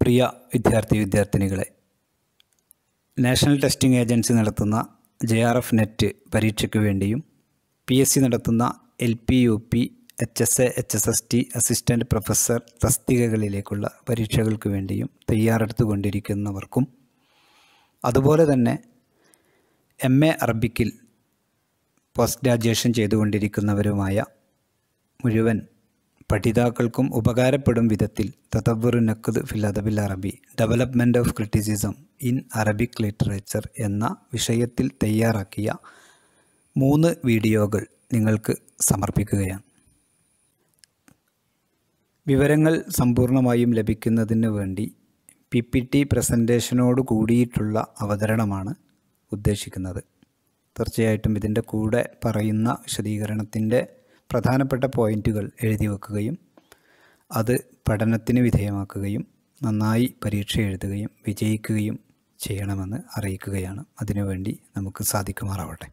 പ്രിയ വിദ്യാർത്ഥി വിദ്യാർത്ഥിനികളെ national testing agency നടത്തുന്ന ജെ ആർ എഫ് നെറ്റ് പരീക്ഷയ്ക്ക് വേണ്ടിയും പി എസ് സി നടത്തുന്ന L P U P H S A H S S T assistant professor തസ്തികകളിലേക്കുള്ള പരീക്ഷകൾക്ക് വേണ്ടിയും തയ്യാറെടുത്തുകൊണ്ടിരിക്കുന്നവർക്കും അതുപോലെ തന്നെ എം എ അറബിക്കിൽ പോസ്റ്റ് ഗ്രാജുവേഷൻ ചെയ്തുകൊണ്ടിരിക്കുന്നവരുമായ മുഴുവൻ പഠിതാക്കൾക്കും ഉപകാരപ്പെടും വിധത്തിൽ തതവ്വറു നഖദ് ഫിൽ അദബിൽ അറബി development of criticism in Arabic literature എന്ന വിഷയത്തിൽ തയ്യാറാക്കിയ മൂന്ന് വീഡിയോകൾ നിങ്ങൾക്ക് സമർപ്പിക്കുകയാണ് വിവരങ്ങൾ സമ്പൂർണ്ണമായും ലഭിക്കുന്നതിന് വേണ്ടി പി പി ടി പ്രസൻറ്റേഷനോട് കൂടിയിട്ടുള്ള അവതരണമാണ് ഉദ്ദേശിക്കുന്നത് തീർച്ചയായിട്ടും ഇതിൻ്റെ കൂടെ പറയുന്ന വിശദീകരണത്തിൻ്റെ പ്രധാനപ്പെട്ട പോയിൻറ്റുകൾ എഴുതി വെക്കുകയും അത് പഠനത്തിന് വിധേയമാക്കുകയും നന്നായി പരീക്ഷ എഴുതുകയും വിജയിക്കുകയും ചെയ്യണമെന്ന് അറിയിക്കുകയാണ് അതിനുവേണ്ടി നമുക്ക് സാധിക്കുമാറാവട്ടെ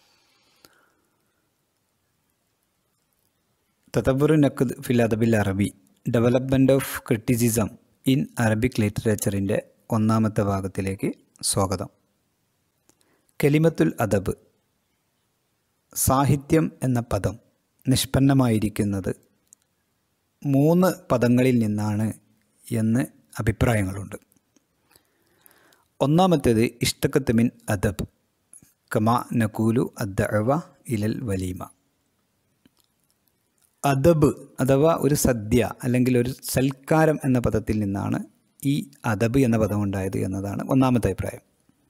തതബുറു നഖദ് ഫിൽ അദബിൽ അറബി development of criticism in Arabic ലിറ്ററേച്ചറിൻ്റെ ഒന്നാമത്തെ ഭാഗത്തിലേക്ക് സ്വാഗതം കെലിമത്തുൽ അദബ് സാഹിത്യം എന്ന പദം നിഷ്പന്നമായിരിക്കുന്നത് മൂന്ന് പദങ്ങളിൽ നിന്നാണ് എന്ന് അഭിപ്രായങ്ങളുണ്ട് ഒന്നാമത്തേത് ഇഷ്ടക്കത്ത് മിൻ അദബ് കമാ നക്കൂലു അദ്ദഅവ ഇലൽ വലീമ അദബ് അഥവാ ഒരു സദ്യ അല്ലെങ്കിൽ ഒരു സൽക്കാരം എന്ന പദത്തിൽ നിന്നാണ് ഈ അദബ് എന്ന പദം ഉണ്ടായത് എന്നതാണ് ഒന്നാമത്തെ അഭിപ്രായം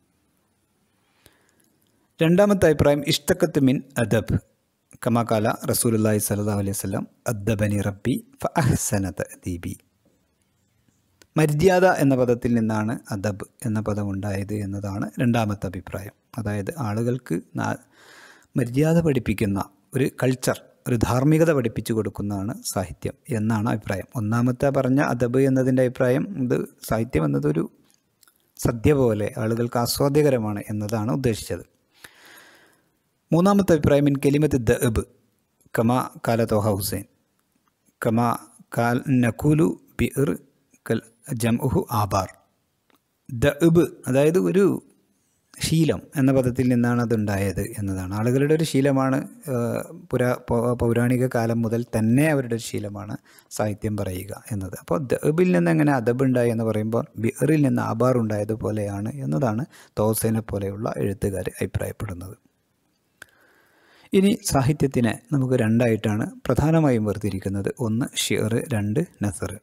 രണ്ടാമത്തെ അഭിപ്രായം ഇഷ്ടക്കത്ത് മിൻ അദബ് കമാകാല റസൂലുല്ലാഹി സല്ലല്ലാഹു അലൈഹി വസല്ലം അദ്ദബനി റബ്ബി ഫഅഹ്സനത ദീബി മര്യാദ എന്ന പദത്തിൽ നിന്നാണ് അദബ് എന്ന പദം ഉണ്ടായത് എന്നതാണ് രണ്ടാമത്തെ അഭിപ്രായം അതായത് ആളുകൾക്ക് മര്യാദ പഠിപ്പിക്കുന്ന ഒരു കൾച്ചർ ഒരു ധാർമ്മികത പഠിപ്പിച്ചു കൊടുക്കുന്നതാണ് സാഹിത്യം എന്നാണ് അഭിപ്രായം ഒന്നാമത്തെ പറഞ്ഞ അദബ് എന്നതിൻ്റെ അഭിപ്രായം ഇത് സാഹിത്യം എന്നതൊരു സദ്യ പോലെ ആളുകൾക്ക് ആസ്വാദ്യകരമാണ് എന്നതാണ് ഉദ്ദേശിച്ചത് മൂന്നാമത്തെ അഭിപ്രായം ഇൻ കെലിമത്ത് ദഅബ് കമാ കാല തോഹ ഹുസൈൻ കമാ കാൽ നക്കൂലു ബിർ കൽ ജംഉഹു ആബാർ ദഅബ് അതായത് ഒരു ശീലം എന്ന പദത്തിൽ നിന്നാണ് അതുണ്ടായത് എന്നതാണ് ആളുകളുടെ ഒരു ശീലമാണ് പുരാ പൗരാണിക കാലം മുതൽ തന്നെ അവരുടെ ഒരു ശീലമാണ് സാഹിത്യം പറയുക എന്നത് അപ്പോൾ ദബിൽ നിന്ന് എങ്ങനെ അദബ് ഉണ്ടായി എന്ന് പറയുമ്പോൾ ബിറിൽ നിന്ന് ആബാർ ഉണ്ടായതുപോലെയാണ് എന്നതാണ് തോസേനെ പോലെയുള്ള എഴുത്തുകാർ അഭിപ്രായപ്പെടുന്നത് ഇനി സാഹിത്യത്തിനെ നമുക്ക് രണ്ടായിട്ടാണ് പ്രധാനമായും വേർതിരിക്കുന്നത് ഒന്ന് ഷിർ രണ്ട് നസർ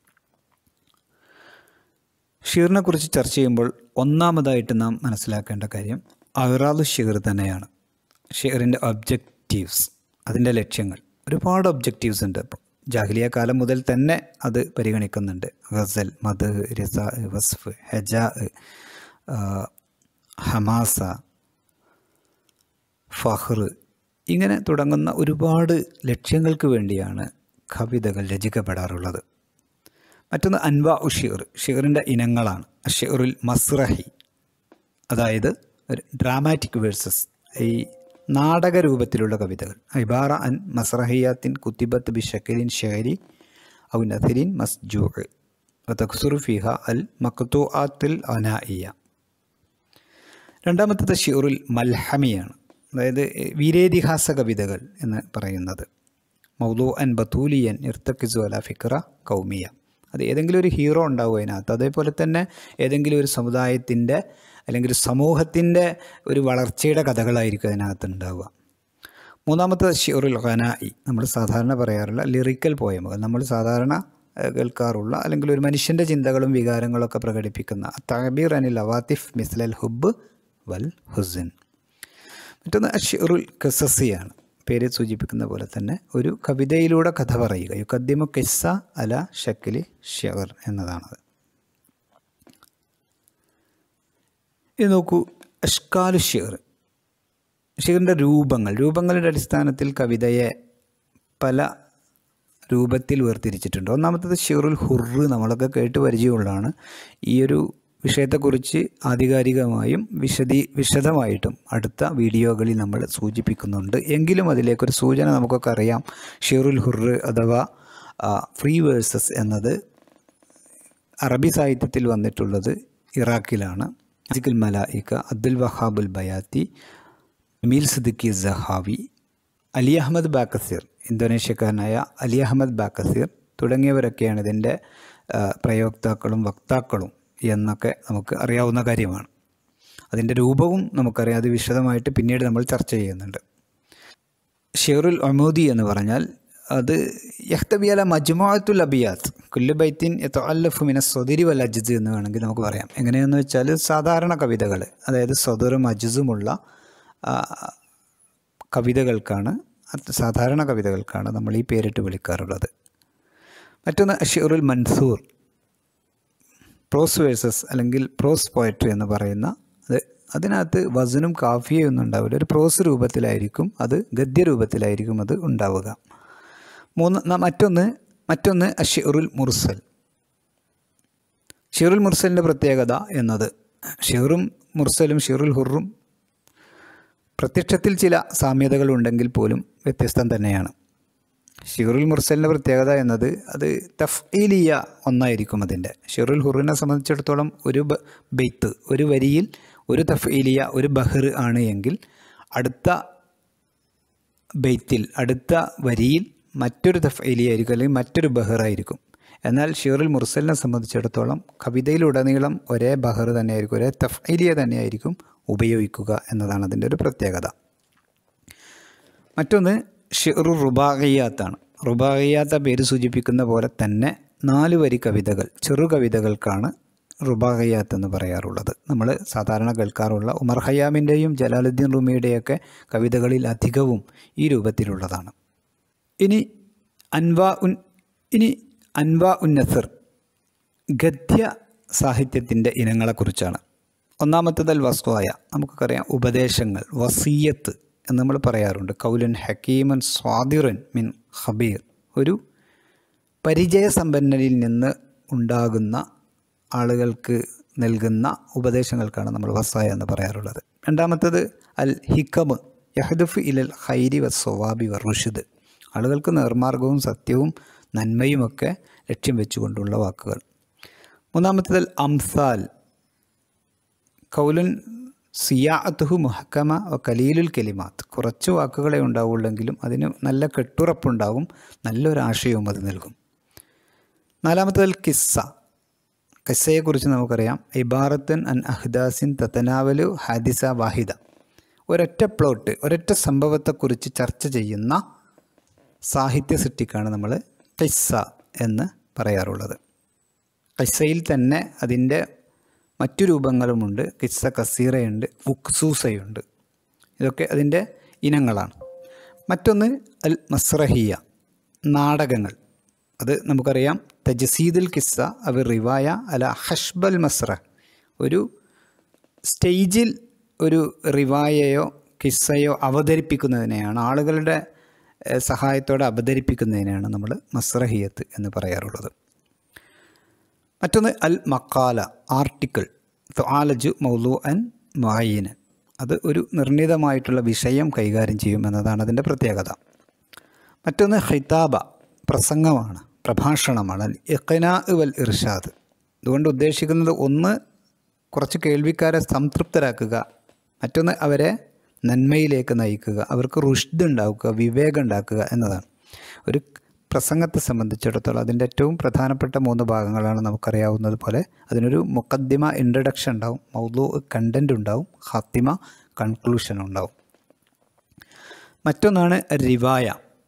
ഷീറിനെ കുറിച്ച് ചർച്ച ചെയ്യുമ്പോൾ ഒന്നാമതായിട്ട് നാം മനസ്സിലാക്കേണ്ട കാര്യം അഹ്റാദു ഷീർ തന്നെയാണ് ഷീറിൻ്റെ ഒബ്ജക്റ്റീവ്സ് അതിൻ്റെ ലക്ഷ്യങ്ങൾ ഒരുപാട് ഒബ്ജക്റ്റീവ്സ് ഉണ്ട് അപ്പോൾ ജാഹ്ലിയ കാലം മുതൽ തന്നെ അത് പരിഗണിക്കുന്നുണ്ട് ഗസൽ മദ് റിസ വസ്ഫ് ഹെജ ഹമാസ ഫഹ്ർ ഇങ്ങനെ തുടങ്ങുന്ന ഒരുപാട് ലക്ഷ്യങ്ങൾക്ക് വേണ്ടിയാണ് കവിതകൾ രചിക്കപ്പെടാറുള്ളത് മറ്റൊന്ന് അൻവ ഉ ഷിർ ഷിറിൻ്റെ ഇനങ്ങളാണ് ഷിറുൽ മസ്റഹി അതായത് ഒരു ഡ്രാമാറ്റിക് വേഴ്സസ് ഈ നാടക രൂപത്തിലുള്ള കവിതകൾ ഇബാറ അൻ മസ്റഹിയാത്തിൻ കുത്തിബത്ത് ബി ഷക്കലിൻ ഷെഹരി ഔ നഥിരിൻ മസ്ജൂ തഖ്സുറു ഫിഹ അൽ മക്തൂ ആത്തിൽ അനായിയ രണ്ടാമത്തത് ഷിറുൽ മൽഹമിയാണ് അതായത് വീരേതിഹാസ കവിതകൾ എന്ന് പറയുന്നത് മൗലു അൻ ബത്തൂലിയൻ ഇർത്തക്കിസു അല ഫിക്ര കൗമിയ അത് ഏതെങ്കിലും ഒരു ഹീറോ ഉണ്ടാവും അതിനകത്ത് അതേപോലെ തന്നെ ഏതെങ്കിലും ഒരു സമുദായത്തിൻ്റെ അല്ലെങ്കിൽ ഒരു സമൂഹത്തിൻ്റെ ഒരു വളർച്ചയുടെ കഥകളായിരിക്കും അതിനകത്ത് ഉണ്ടാവുക മൂന്നാമത്തെ ഷിറുൽ ഖനായി നമ്മൾ സാധാരണ പറയാറുള്ള ലിറിക്കൽ പോയമുകൾ നമ്മൾ സാധാരണ കേൾക്കാറുള്ള അല്ലെങ്കിൽ ഒരു മനുഷ്യൻ്റെ ചിന്തകളും വികാരങ്ങളൊക്കെ പ്രകടിപ്പിക്കുന്ന തബീർ അനിൽ അവാത്തിഫ് മിസ്ലൽ ഹുബ് വൽ ഹുസിൻ മറ്റൊന്ന് ഷിറുൽ കസസിയാണ് പേര് സൂചിപ്പിക്കുന്ന പോലെ തന്നെ ഒരു കവിതയിലൂടെ കഥ പറയുക യുക്കദ്യമു കിസ്സ അല ഷക്കിലി ഷെവർ എന്നതാണത് ഇത് നോക്കൂ അഷ്കാലു ഷെയർ ഷെയറിൻ്റെ രൂപങ്ങൾ രൂപങ്ങളുടെ അടിസ്ഥാനത്തിൽ കവിതയെ പല രൂപത്തിൽ വേർതിരിച്ചിട്ടുണ്ട് ഒന്നാമത്തത് ഷിറുൽ ഹുറ് നമ്മളൊക്കെ കേട്ട് പരിചയമുള്ളതാണ് ഈ ഒരു വിഷയത്തെക്കുറിച്ച് ആധികാരികമായും വിശദീ വിശദമായിട്ടും അടുത്ത വീഡിയോകളിൽ നമ്മൾ സൂചിപ്പിക്കുന്നുണ്ട് എങ്കിലും അതിലേക്കൊരു സൂചന നമുക്കൊക്കെ അറിയാം ഷിറുൽ ഹുറ് അഥവാ ഫ്രീ വേഴ്സസ് എന്നത് അറബി സാഹിത്യത്തിൽ വന്നിട്ടുള്ളത് ഇറാഖിലാണ് അസിഖുൽ മലായിക്ക അബ്ദുൽ വഹാബുൽ ബയാത്തി മീൽ സിദ്ദിഖി സഹാവി അലി അഹമ്മദ് ബാക്കസീർ ഇന്തോനേഷ്യക്കാരനായ അലി അഹമ്മദ് ബാക്കസീർ തുടങ്ങിയവരൊക്കെയാണ് ഇതിൻ്റെ ആ, പ്രയോക്താക്കളും വക്താക്കളും എന്നൊക്കെ നമുക്ക് അറിയാവുന്ന കാര്യമാണ് അതിൻ്റെ രൂപവും നമുക്കറിയാം അത് വിശദമായിട്ട് പിന്നീട് നമ്മൾ ചർച്ച ചെയ്യുന്നുണ്ട് ഷെറുൽ ഒമൂദി എന്ന് പറഞ്ഞാൽ അത് യഹ്തബിയല മജ്മുഅത്തുൽ അബിയാത്ത് കുല്ലു ബൈത്തിൻ യതഅല്ലഫു മിന സ്വദിരി വൽ അജ്സ് എന്ന് വേണമെങ്കിൽ നമുക്ക് പറയാം എങ്ങനെയെന്ന് വെച്ചാൽ സാധാരണ കവിതകൾ അതായത് സ്വദറും അജ്സുമുള്ള ആ, കവിതകൾക്കാണ് അത് സാധാരണ കവിതകൾക്കാണ് നമ്മൾ ഈ പേരിട്ട് വിളിക്കാറുള്ളത് മറ്റൊന്ന് ഷെറുൽ മൻസൂർ പ്രോസ് വേഴ്സസ് അല്ലെങ്കിൽ പ്രോസ് പോയട്രി എന്ന് പറയുന്ന അത് അതിനകത്ത് വസനും കാഫിയും ഒന്നും ഉണ്ടാവില്ല ഒരു പ്രോസ് രൂപത്തിലായിരിക്കും അത് ഗദ്യരൂപത്തിലായിരിക്കും അത് ഉണ്ടാവുക മൂന്ന് ന- മറ്റൊന്ന് മറ്റൊന്ന് അഷിറുൽ മുർസൽ ഷിറുൽ മുർസലിൻ്റെ പ്രത്യേകത എന്നത് ഷിറും മുർസലും ഷിറുൽ ഹുറും പ്രത്യക്ഷത്തിൽ ചില സാമ്യതകളുണ്ടെങ്കിൽ പോലും വ്യത്യസ്തം തന്നെയാണ് ഷിറുൽ മുർസലിൻ്റെ പ്രത്യേകത എന്നത് അത് തഫ്ഈലിയ ഒന്നായിരിക്കും അതിൻ്റെ ഷിറുൽ ഹുറിനെ സംബന്ധിച്ചിടത്തോളം ഒരു ബ- ബെയ്ത്ത് ഒരു വരിയിൽ ഒരു തഫ്ഈലിയ ഒരു ബഹർ ആണ് എങ്കിൽ അടുത്ത ബെയ്ത്തിൽ അടുത്ത വരിയിൽ മറ്റൊരു തഫ്ഈലിയ ആയിരിക്കും അല്ലെങ്കിൽ മറ്റൊരു ബഹറായിരിക്കും എന്നാൽ ഷിറുൽ മുർസലിനെ സംബന്ധിച്ചിടത്തോളം കവിതയിലുടനീളം ഒരേ ബഹർ തന്നെയായിരിക്കും ഒരേ തഫ്ഈലിയ തന്നെയായിരിക്കും ഉപയോഗിക്കുക എന്നതാണ് അതിൻ്റെ ഒരു പ്രത്യേകത മറ്റൊന്ന് ഷിറു റുബാഖിയാത്താണ് റുബാഖിയാത്ത പേര് സൂചിപ്പിക്കുന്ന പോലെ തന്നെ നാല് വരി കവിതകൾ ചെറു കവിതകൾക്കാണ് റുബാഖിയാത്ത് എന്ന് പറയാറുള്ളത് നമ്മൾ സാധാരണ കേൾക്കാറുള്ള ഉമർ ഖയ്യാമിൻ്റെയും ജലാലുദ്ദീൻ റുമിയുടെയൊക്കെ കവിതകളിൽ അധികവും ഈ രൂപത്തിലുള്ളതാണ് ഇനി അൻവാ ഉൻ ഇനി അൻവാ ഉൻ നസർ ഗദ്യ സാഹിത്യത്തിൻ്റെ ഇനങ്ങളെക്കുറിച്ചാണ് ഒന്നാമത്തേതൽ വസ്തുവായ നമുക്കറിയാം ഉപദേശങ്ങൾ വസീയത്ത് എന്ന് നമ്മൾ പറയാറുണ്ട് കൗലൻ ഹക്കീമൻ സ്വാതിറൻ മിൻ ഹബീർ ഒരു പരിചയസമ്പന്നരിൽ നിന്ന് ഉണ്ടാകുന്ന ആളുകൾക്ക് നൽകുന്ന ഉപദേശങ്ങൾക്കാണ് നമ്മൾ വസായ എന്ന് പറയാറുള്ളത് രണ്ടാമത്തേത് അൽ ഹിക്കമ് യഹദുഫ് ഇലൽ ഹൈരി വ സ്വവാബി വ റുഷിദ് ആളുകൾക്ക് നേർമാർഗവും സത്യവും നന്മയുമൊക്കെ ലക്ഷ്യം വെച്ചുകൊണ്ടുള്ള വാക്കുകൾ മൂന്നാമത്തേത് അംസാൽ കൗലുൻ സിയാഅത്തുഹു മുഹക്കമ വ കലീലുൽ കെലിമാത്ത് കുറച്ച് വാക്കുകളെ ഉണ്ടാവുള്ളെങ്കിലും അതിന് നല്ല കെട്ടുറപ്പുണ്ടാവും നല്ലൊരു ആശയവും അത് നൽകും നാലാമത്തേത് കിസ്സ കിസ്സയെക്കുറിച്ച് നമുക്കറിയാം ഇബാറത്തുൻ അൻ അഹ്ദാസിൻ തത്തനാവലു ഹാദിസ വാഹിദ ഒരൊറ്റ പ്ലോട്ട് ഒരൊറ്റ സംഭവത്തെക്കുറിച്ച് ചർച്ച ചെയ്യുന്ന സാഹിത്യ സൃഷ്ടിക്കാണ് നമ്മൾ കിസ്സ എന്ന് പറയാറുള്ളത് കിസ്സയിൽ തന്നെ അതിൻ്റെ മറ്റു രൂപങ്ങളുമുണ്ട് കിസ്സ കസീറയുണ്ട് ഉക്സൂസയുണ്ട് ഇതൊക്കെ അതിൻ്റെ ഇനങ്ങളാണ് മറ്റൊന്ന് അൽ മസ്രഹിയ നാടകങ്ങൾ അത് നമുക്കറിയാം തജസീദുൽ കിസ്സ അവ റിവായ അല ഹഷ്ബൽ മസ്ര ഒരു സ്റ്റേജിൽ ഒരു റിവായയോ കിസ്സയോ അവതരിപ്പിക്കുന്നതിനെയാണ് ആളുകളുടെ ഏഹ്, സഹായത്തോടെ അവതരിപ്പിക്കുന്നതിനെയാണ് നമ്മൾ മസ്രഹിയത്ത് എന്ന് പറയാറുള്ളത് മറ്റൊന്ന് അൽ മക്കാല ആർട്ടിക്കിൾ തൊആലജു മൗലു അൻ മായിനൻ അത് ഒരു നിർണിതമായിട്ടുള്ള വിഷയം കൈകാര്യം ചെയ്യും എന്നതാണ് അതിൻ്റെ പ്രത്യേകത മറ്റൊന്ന് ഹിതാബ പ്രസംഗമാണ് പ്രഭാഷണമാണ് അൽ ഇഖ്നാ വൽ ഇർഷാദ് അതുകൊണ്ട് ഉദ്ദേശിക്കുന്നത് ഒന്ന് കുറച്ച് കേൾവിക്കാരെ സംതൃപ്തരാക്കുക മറ്റൊന്ന് അവരെ നന്മയിലേക്ക് നയിക്കുക അവർക്ക് റുഷ്ദ് ഉണ്ടാക്കുക വിവേകം ഉണ്ടാക്കുക എന്നതാണ് ഒരു പ്രസംഗത്തെ സംബന്ധിച്ചിടത്തോളം അതിൻ്റെ ഏറ്റവും പ്രധാനപ്പെട്ട മൂന്ന് ഭാഗങ്ങളാണ് നമുക്കറിയാവുന്നത് പോലെ അതിനൊരു മുക്കദ്ദിമ ഇൻട്രഡക്ഷൻ ഉണ്ടാവും മൗലു കണ്ടൻ്റ് ഉണ്ടാവും ഹാത്തിമ കൺക്ലൂഷൻ ഉണ്ടാവും മറ്റൊന്നാണ് റിവായ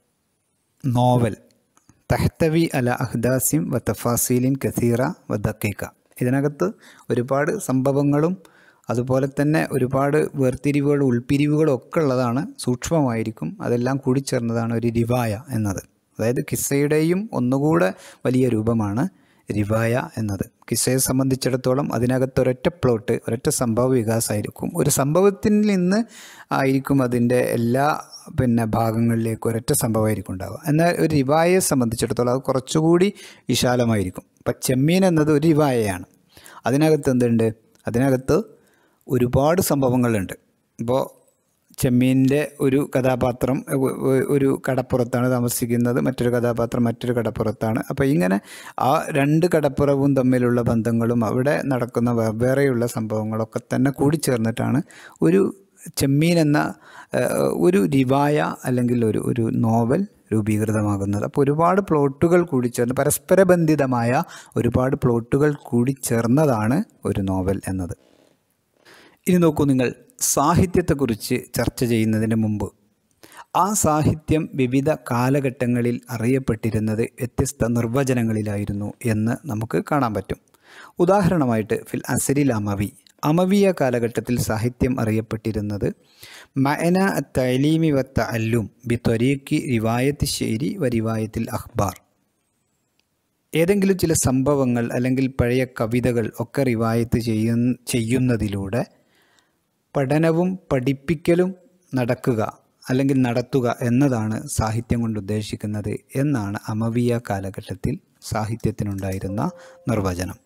നോവൽ തഹ്തവി അല അഹ്ദാസിം വ തഫാസീലിൻ കസീറ വ ദക്കീക്ക ഇതിനകത്ത് ഒരുപാട് സംഭവങ്ങളും അതുപോലെ തന്നെ ഒരുപാട് വേർതിരിവുകളും ഉൾപ്പിരിവുകളും ഒക്കെ ഉള്ളതാണ് സൂക്ഷ്മമായിരിക്കും അതെല്ലാം കൂടിച്ചേർന്നതാണ് ഒരു റിവായ എന്നത് അതായത് കിസ്സയുടെയും ഒന്നുകൂടെ വലിയ രൂപമാണ് റിവായ എന്നത് കിസ്സയെ സംബന്ധിച്ചിടത്തോളം അതിനകത്ത് ഒരൊറ്റ പ്ലോട്ട് ഒരൊറ്റ സംഭവ വികാസമായിരിക്കും ഒരു സംഭവത്തിൽ നിന്ന് ആയിരിക്കും അതിൻ്റെ എല്ലാ പിന്നെ ഭാഗങ്ങളിലേക്ക് ഒരൊറ്റ സംഭവമായിരിക്കും ഉണ്ടാവുക എന്നാൽ ഒരു റിവായയെ സംബന്ധിച്ചിടത്തോളം അത് കുറച്ചുകൂടി വിശാലമായിരിക്കും ഇപ്പം ചെമ്മീൻ എന്നത് ഒരു റിവായയാണ് അതിനകത്ത് എന്തുണ്ട് അതിനകത്ത് ഒരുപാട് സംഭവങ്ങളുണ്ട് ഇപ്പോൾ ചെമ്മീൻ്റെ ഒരു കഥാപാത്രം ഒ- ഒ- ഒരു കടപ്പുറത്താണ് താമസിക്കുന്നത് മറ്റൊരു കഥാപാത്രം മറ്റൊരു കടപ്പുറത്താണ് അപ്പോൾ ഇങ്ങനെ ആ രണ്ട് കടപ്പുറവും തമ്മിലുള്ള ബന്ധങ്ങളും അവിടെ നടക്കുന്ന വെവ്വേറെയുള്ള സംഭവങ്ങളൊക്കെ തന്നെ കൂടിച്ചേർന്നിട്ടാണ് ഒരു ചെമ്മീൻ എന്ന ഏഹ്, ഒരു റിവായ അല്ലെങ്കിൽ ഒരു ഒരു നോവൽ രൂപീകൃതമാകുന്നത് അപ്പോൾ ഒരുപാട് പ്ലോട്ടുകൾ കൂടി ചേർന്ന് പരസ്പര ബന്ധിതമായ ഒരുപാട് പ്ലോട്ടുകൾ കൂടി ചേർന്നതാണ് ഒരു നോവൽ എന്നത് ഇനി നോക്കൂ നിങ്ങൾ സാഹിത്യത്തെക്കുറിച്ച് ചർച്ച ചെയ്യുന്നതിന് മുമ്പ് ആ സാഹിത്യം വിവിധ കാലഘട്ടങ്ങളിൽ അറിയപ്പെട്ടിരുന്നത് വ്യത്യസ്ത നിർവചനങ്ങളിലായിരുന്നു എന്ന് നമുക്ക് കാണാൻ പറ്റും ഉദാഹരണമായിട്ട് ഫിൽ അസരിൽ അമവി അമവിയ കാലഘട്ടത്തിൽ സാഹിത്യം അറിയപ്പെട്ടിരുന്നത് മഅന തലീമി വ തഅല്ലും ബി ത്വരീഖി റിവായത്ത് ശൈരി വ റിവായത്തിൽ അഖ്ബാർ ഏതെങ്കിലും ചില സംഭവങ്ങൾ അല്ലെങ്കിൽ പഴയ കവിതകൾ ഒക്കെ റിവായത്ത് ചെയ്യ ചെയ്യുന്നതിലൂടെ പഠനവും പഠിപ്പിക്കലും നടക്കുക അല്ലെങ്കിൽ നടത്തുക എന്നതാണ് സാഹിത്യം കൊണ്ട് ഉദ്ദേശിക്കുന്നത് എന്നാണ് അമവിയ കാലഘട്ടത്തിൽ സാഹിത്യത്തിനുണ്ടായിരുന്ന നിർവചനം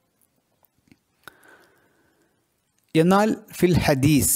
എന്നാൽ ഫിൽ ഹദീസ്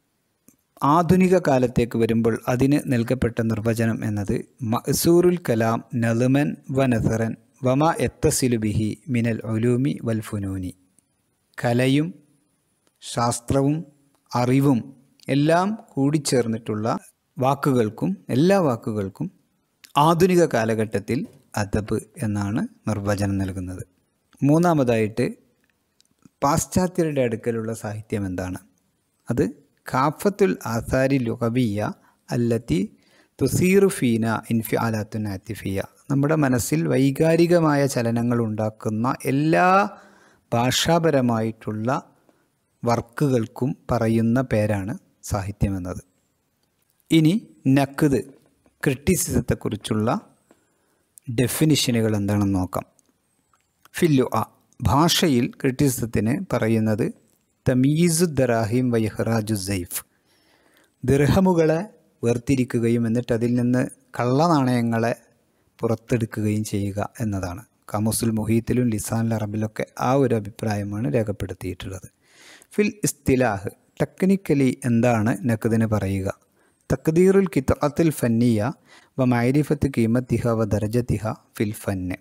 ആധുനിക കാലത്തേക്ക് വരുമ്പോൾ അതിന് നൽകപ്പെട്ട നിർവചനം എന്നത് മഅസൂറുൽ കലാം നലുമൻ വ നസറൻ വമ എത്തസിലു ബിഹി മിനൽ ഒലൂമി വൽ ഫുനൂനി കലയും ശാസ്ത്രവും അറിവും എല്ലാം കൂടിച്ചേർന്നിട്ടുള്ള വാക്കുകൾക്കും എല്ലാ വാക്കുകൾക്കും ആധുനിക കാലഘട്ടത്തിൽ അദബ് എന്നാണ് നിർവചനം നൽകുന്നത് മൂന്നാമതായിട്ട് പാശ്ചാത്യരുടെ അടുക്കലുള്ള സാഹിത്യം എന്താണ് അത് ഖാഫത്തുൽ ആസാരി ലുഹബിയ അല്ലത്തി തുസീറു ഫീന ഇൻഫി ആലാത്തുൻ ആത്തിഫിയ നമ്മുടെ മനസ്സിൽ വൈകാരികമായ ചലനങ്ങൾ ഉണ്ടാക്കുന്ന എല്ലാ ഭാഷാപരമായിട്ടുള്ള വർക്കുകൾക്കും പറയുന്ന പേരാണ് സാഹിത്യം എന്നത് ഇനി നക്കുത് ക്രിട്ടിസിസത്തെക്കുറിച്ചുള്ള ഡെഫിനിഷനുകൾ എന്താണെന്ന് നോക്കാം ഫില്ലു ആ ഭാഷയിൽ ക്രിട്ടിസിസത്തിന് പറയുന്നത് തമീസു ദറാഹിം വൈഹ്റാജു സൈഫ് ദിർഹമുകളെ വേർതിരിക്കുകയും എന്നിട്ട് അതിൽ നിന്ന് കള്ളനാണയങ്ങളെ പുറത്തെടുക്കുകയും ചെയ്യുക എന്നതാണ് കാമുസുൽ മുഹീത്തിലും ലിസാൻ അറബിലൊക്കെ ആ ഒരു അഭിപ്രായമാണ് രേഖപ്പെടുത്തിയിട്ടുള്ളത് ഫിൽ ഇസ്തിലാഹ് ടെക്നിക്കലി എന്താണ് നഖദിന് പറയുക തക്ദീറുൽ കിതാത്തിൽ ഫന്നിയ വ മൈരിഫത്ത് കീമത്തിഹ വ ദർജത്തിഹ ഫിൽ ഫന്ന്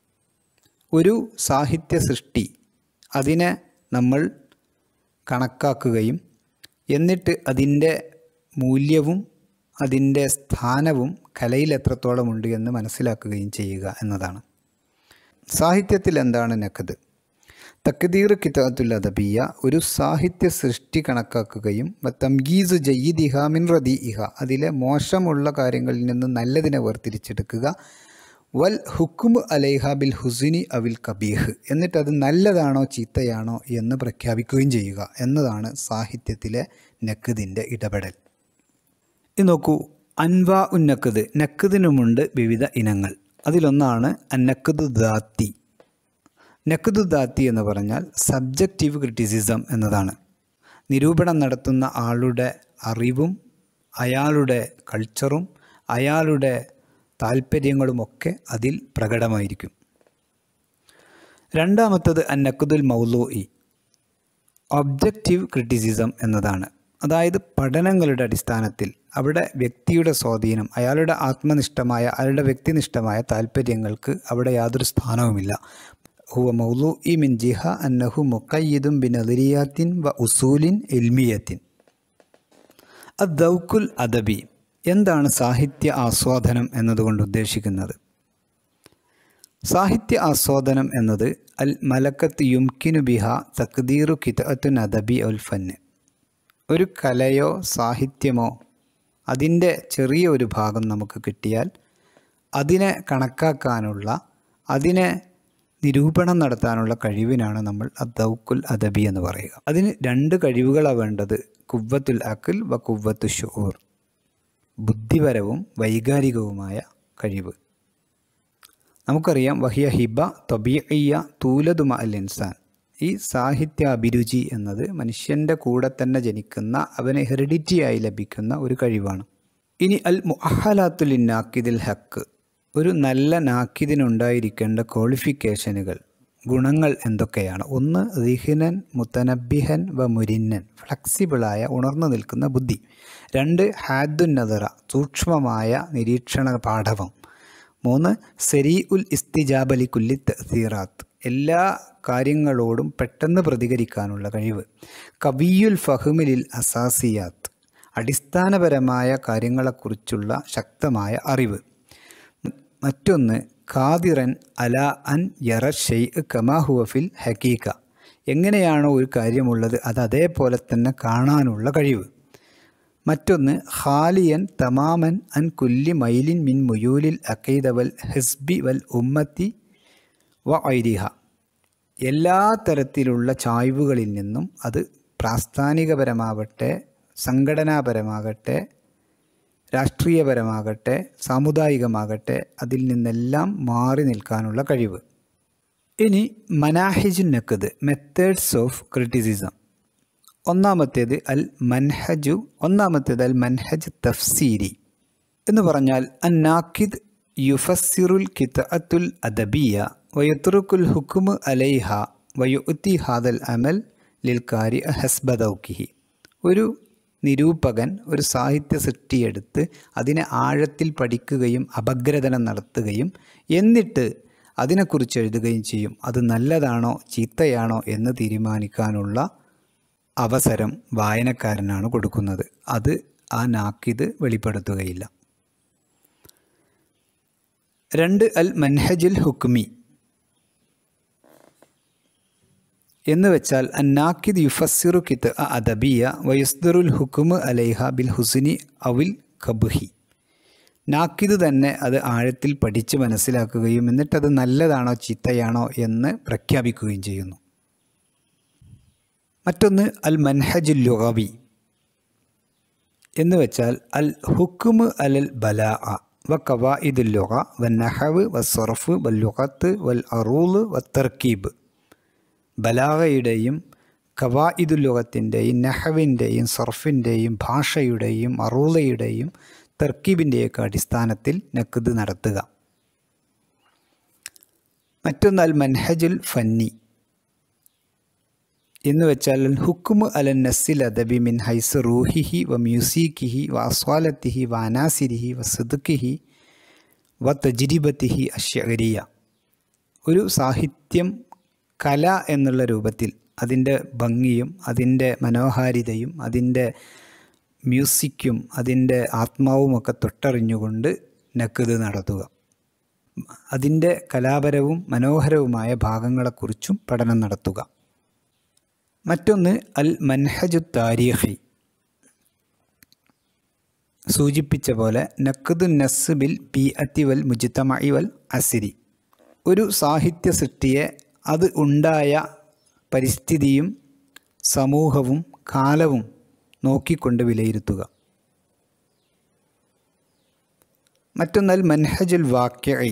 ഒരു സാഹിത്യ സൃഷ്ടി അതിനെ നമ്മൾ കണക്കാക്കുകയും എന്നിട്ട് അതിൻ്റെ മൂല്യവും അതിൻ്റെ സ്ഥാനവും കലയിൽ എത്രത്തോളമുണ്ട് എന്ന് മനസ്സിലാക്കുകയും ചെയ്യുക എന്നതാണ് സാഹിത്യത്തിൽ എന്താണ് നഖദ് തക്ദീർ കിതാത്തുൽ അദബിയ ഒരു സാഹിത്യ സൃഷ്ടി കണക്കാക്കുകയും തംഗീസ് ജയ്യിദിഹ മിൻ റദീഇഹ അതിലെ മോശമുള്ള കാര്യങ്ങളിൽ നിന്ന് നല്ലതിനെ വേർതിരിച്ചെടുക്കുക വൽ ഹുക്കുമ് അലൈഹ ബിൽ ഹുസിനി അവിൽ കബീഹ് എന്നിട്ട് അത് നല്ലതാണോ ചീത്തയാണോ എന്ന് പ്രഖ്യാപിക്കുകയും ചെയ്യുക എന്നതാണ് സാഹിത്യത്തിലെ നക്കതിൻ്റെ ഇടപെടൽ ഇത് നോക്കൂ അൻവാ ഉന്നക്കത് നക്കതിനുമുണ്ട് വിവിധ ഇനങ്ങൾ അതിലൊന്നാണ് അന്നക്കത് ദാത്തി നക്കതു ദാത്തി എന്ന് പറഞ്ഞാൽ സബ്ജക്റ്റീവ് ക്രിറ്റിസിസം എന്നതാണ് നിരൂപണം നടത്തുന്ന ആളുടെ അറിവും അയാളുടെ കൾച്ചറും അയാളുടെ താല്പര്യങ്ങളുമൊക്കെ അതിൽ പ്രകടമായിരിക്കും രണ്ടാമത്തത് അന്നക്കുദുൽ മൗലൂഇ ഒബ്ജക്റ്റീവ് ക്രിറ്റിസിസം എന്നതാണ് അതായത് പഠനങ്ങളുടെ അടിസ്ഥാനത്തിൽ അവിടെ വ്യക്തിയുടെ സ്വാധീനം അയാളുടെ ആത്മനിഷ്ഠമായ അയാളുടെ വ്യക്തിനിഷ്ഠമായ താല്പര്യങ്ങൾക്ക് അവിടെ യാതൊരു സ്ഥാനവുമില്ല ഹുവ മൗലു ഇ മിൻ ജിഹ അന്നഹു മുക്കയ്യിദും ബിനദിരിയാത്തിൻ വ ഉസൂലിൻ എൽമിയത്തിൻ അദ്ദൗക്കുൽ അദബി എന്താണ് സാഹിത്യ ആസ്വാദനം എന്നതുകൊണ്ട് ഉദ്ദേശിക്കുന്നത് സാഹിത്യ ആസ്വാദനം എന്നത് അൽ മലക്കത്ത് യുംകിനു ബിഹ തക്ദീറു കിതഅത്തുൻ അദബി ഉൽ ഫന്ന് ഒരു കലയോ സാഹിത്യമോ അതിൻ്റെ ചെറിയ ഒരു ഭാഗം നമുക്ക് കിട്ടിയാൽ അതിനെ കണക്കാക്കാനുള്ള അതിനെ നിരൂപണം നടത്താനുള്ള കഴിവിനാണ് നമ്മൾ അദൗക്കുൽ അദബി എന്ന് പറയുക അതിന് രണ്ട് കഴിവുകളാണ് വേണ്ടത് കുവ്വത്തുൽ അഖിൽ വ കുവ്വത്തു ഷുഹൂർ ബുദ്ധിപരവും വൈകാരികവുമായ കഴിവ് നമുക്കറിയാം വഹിയ ഹിബ തൊബിയ തൂലതുമ അൽ ഇൻസാൻ ഈ സാഹിത്യ അഭിരുചി എന്നത് മനുഷ്യൻ്റെ കൂടെ തന്നെ ജനിക്കുന്ന അവന് ഹെറിഡിറ്റിയായി ലഭിക്കുന്ന ഒരു കഴിവാണ് ഇനി അൽ മുഅഹലാത്തുൽ നാക്കിദിൽ ഹക്ക് ഒരു നല്ല നാക്കിദിനുണ്ടായിരിക്കേണ്ട ക്വാളിഫിക്കേഷനുകൾ ഗുണങ്ങൾ എന്തൊക്കെയാണ് ഒന്ന് റിഹിനൻ മുത്തനബിഹൻ വ മുരിന്നൻ ഫ്ലെക്സിബിളായ ഉണർന്നു നിൽക്കുന്ന ബുദ്ധി രണ്ട് ഹാദുന്നതറ സൂക്ഷ്മമായ നിരീക്ഷണ പാഠവം മൂന്ന് സെരി ഉൽ ഇസ്തിജാബലി കുല്ലി തസീറാത്ത് എല്ലാ കാര്യങ്ങളോടും പെട്ടെന്ന് പ്രതികരിക്കാനുള്ള കഴിവ് കവിയുൽ ഫഹ്മിലിൽ അസാസിയാത്ത് അടിസ്ഥാനപരമായ കാര്യങ്ങളെക്കുറിച്ചുള്ള ശക്തമായ അറിവ് മറ്റൊന്ന് ഖാദിറൻ അല അൻ യറ ഷെയ് കമാഹുവഫിൽ ഹക്കീക്ക എങ്ങനെയാണോ ഒരു കാര്യമുള്ളത് അത് അതേപോലെ തന്നെ കാണാനുള്ള കഴിവ് മറ്റൊന്ന് ഖാലിയൻ തമാമൻ അൻ കുല്ലി മൈലിൻ മിൻ മുയൂലിൽ അക്കീദ വൽ ഹിസ്ബി വൽ ഉമ്മത്തി വ ഐരിഹ എല്ലാ തരത്തിലുള്ള ചായ്വുകളിൽ നിന്നും അത് പ്രാസ്ഥാനികപരമാവട്ടെ സംഘടനാപരമാകട്ടെ രാഷ്ട്രീയപരമാകട്ടെ സാമുദായികമാകട്ടെ അതിൽ നിന്നെല്ലാം മാറി നിൽക്കാനുള്ള കഴിവ് ഇനി മനാഹിജു നക്കത് മെത്തേഡ്സ് ഓഫ് ക്രിറ്റിസിസം ഒന്നാമത്തേത് അൽ മൻഹജു ഒന്നാമത്തേത് അൽ മൻഹജ് തഫ്സീരി എന്ന് പറഞ്ഞാൽ അൻ നാക്കിദ് യുഫസ്സിറുൽ കിതഅത്തുൽ അദബിയ വയുത്രുക്കുൽ ഹുക്കുമ് അലൈഹ വയുത്തി ഹാദൽ അമൽ ലിൽക്കാരി ഹസ്ബദൌക്കിഹി ഒരു നിരൂപകൻ ഒരു സാഹിത്യ സൃഷ്ടിയെടുത്ത് അതിനെ ആഴത്തിൽ പഠിക്കുകയും അപഗ്രഥനം നടത്തുകയും എന്നിട്ട് അതിനെക്കുറിച്ച് എഴുതുകയും ചെയ്യും അത് നല്ലതാണോ ചീത്തയാണോ എന്ന് തീരുമാനിക്കാനുള്ള അവസരം വായനക്കാരനാണ് കൊടുക്കുന്നത് അത് ആ നാക്കിത് വെളിപ്പെടുത്തുകയില്ല രണ്ട് അൽ മൻഹജുൽ ഹുക്മി എന്ന് വെച്ചാൽ അന്നാക്കിദ് യുഫസ്സിറു കിത്ത് അദബിയ വയുസ്ദറുൽ ഹുക്കുമ് അലൈഹ ബിൽ ഹുസിനി അവിൽ ഖബുഹി നാക്കിദ് തന്നെ അത് ആഴത്തിൽ പഠിച്ച് മനസ്സിലാക്കുകയും എന്നിട്ടത് നല്ലതാണോ ചീത്തയാണോ എന്ന് പ്രഖ്യാപിക്കുകയും ചെയ്യുന്നു മറ്റൊന്ന് അൽ മൻഹജുൽ ലുഗവി എന്ന് വെച്ചാൽ അൽ ഹുക്കുമ് അലൽ ബലാ വ കവായിദുൽ ലുഗ വ നഹവ് വ സൊറഫ് വൽ ലുഗത്ത് വൽ അറൂല് വ തർക്കീബ് ബലാഗയുടെയും കവായിദുല്ലുഖത്തിൻ്റെയും നഹവിൻ്റെയും സർഫിൻ്റെയും ഭാഷയുടെയും അറൂലയുടെയും തർക്കീബിൻ്റെയൊക്കെ അടിസ്ഥാനത്തിൽ നക്കുത് നടത്തുക മറ്റൊന്ന് അൽ മൻഹജുൽ ഫന്നി എന്ന് വെച്ചാൽ ഹുക്കുമ് അല നസ്സിൽ അദബി മിൻ ഹൈസ് റൂഹിഹി വ മ്യൂസിക്കിഹി വ അസ്വാലത്തിഹി വ അനാസിരിഹി വ സുദുക്കിഹി വ തജിരിബത്തിഹി അഷ്യകരിയ ഒരു സാഹിത്യം കല എന്നുള്ള രൂപത്തിൽ അതിൻ്റെ ഭംഗിയും അതിൻ്റെ മനോഹാരിതയും അതിൻ്റെ മ്യൂസിക്കും അതിൻ്റെ ആത്മാവുമൊക്കെ തൊട്ടറിഞ്ഞുകൊണ്ട് നക്കത് നടത്തുക അതിൻ്റെ കലാപരവും മനോഹരവുമായ ഭാഗങ്ങളെക്കുറിച്ചും പഠനം നടത്തുക മറ്റൊന്ന് അൽ മൻഹജു താരീഖി സൂചിപ്പിച്ച പോലെ നക്കുദു നസ് ബിൽ പി അത്തി വൽ മുജിത്തമി വൽ അസിരി ഒരു സാഹിത്യ സൃഷ്ടിയെ അത് ഉണ്ടായ പരിസ്ഥിതിയും സമൂഹവും കാലവും നോക്കിക്കൊണ്ട് വിലയിരുത്തുക മറ്റൊന്നാൽ മൻഹജുൽ വാക്യൈ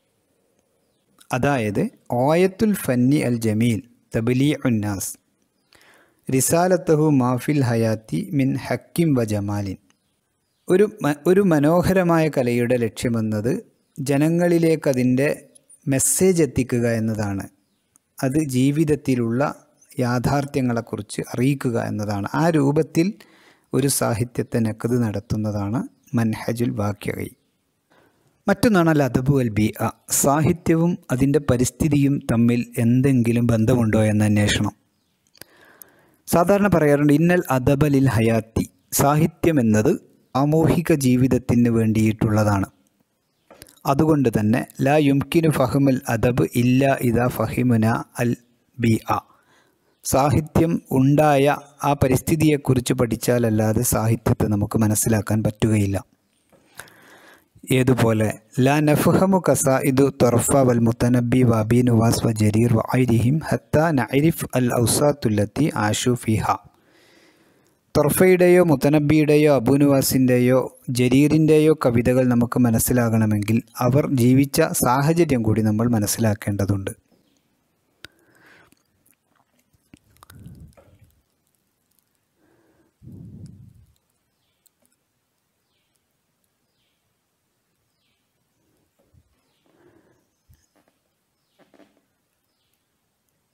അതായത് ഓയത്തുൽ ഫന്നി അൽ ജമീൽ തബലി ഉന്നാസ് റിസാലത്തഹു മാഫിൽ ഹയാത്തി മിൻ ഹക്കിം വ ജമാലിൻ ഒരു ഒരു മനോഹരമായ കലയുടെ ലക്ഷ്യമെന്നത് ജനങ്ങളിലേക്ക് അതിൻ്റെ മെസ്സേജ് എത്തിക്കുക എന്നതാണ് അത് ജീവിതത്തിലുള്ള യാഥാർത്ഥ്യങ്ങളെക്കുറിച്ച് അറിയിക്കുക എന്നതാണ് ആ രൂപത്തിൽ ഒരു സാഹിത്യത്തെ നക്കത് നടത്തുന്നതാണ് മൻഹജുൽ വാക്യകൈ മറ്റൊന്നാണ് അൽ അദബു അൽ ബി അ സാഹിത്യവും അതിൻ്റെ പരിസ്ഥിതിയും തമ്മിൽ എന്തെങ്കിലും ബന്ധമുണ്ടോ എന്ന അന്വേഷണം സാധാരണ പറയാറുണ്ട് ഇന്നൽ അദബലിൽ ഹയാത്തി സാഹിത്യം എന്നത് സാമൂഹിക ജീവിതത്തിന് വേണ്ടിയിട്ടുള്ളതാണ് അതുകൊണ്ട് തന്നെ ലാ യുംകിനു ഫഹമുൽ അദബ് ഇല്ല ഇദാ ഫഹിമുന അൽ ബി അ സാഹിത്യം ഉണ്ടായ ആ പരിസ്ഥിതിയെക്കുറിച്ച് പഠിച്ചാലല്ലാതെ സാഹിത്യത്തെ നമുക്ക് മനസ്സിലാക്കാൻ പറ്റുകയില്ല ഏതുപോലെ ലാ നഫ്ഹമു കസ ഇദു തൊർഫ വൽ മുത്തനബി വബി നുവാസ് വ ജരീർ വ ഐരിഹിം ഹത്ത നൈരിഫ് അൽ ഔസാത്തുല്ലത്തി ആഷു ഫിഹ തൊർഫയുടെയോ മുത്തനബിയുടെയോ അബുനുവാസിൻ്റെയോ ജരീറിൻ്റെയോ കവിതകൾ നമുക്ക് മനസ്സിലാകണമെങ്കിൽ അവർ ജീവിച്ച സാഹചര്യം കൂടി നമ്മൾ മനസ്സിലാക്കേണ്ടതുണ്ട്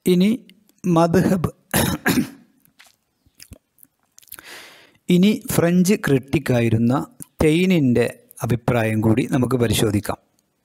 ഇനി മദ്ഹബ് ഇനി ഫ്രഞ്ച് ക്രിട്ടിക്കായിരുന്ന ടെയിനിൻ്റെ അഭിപ്രായം കൂടി നമുക്ക് പരിശോധിക്കാം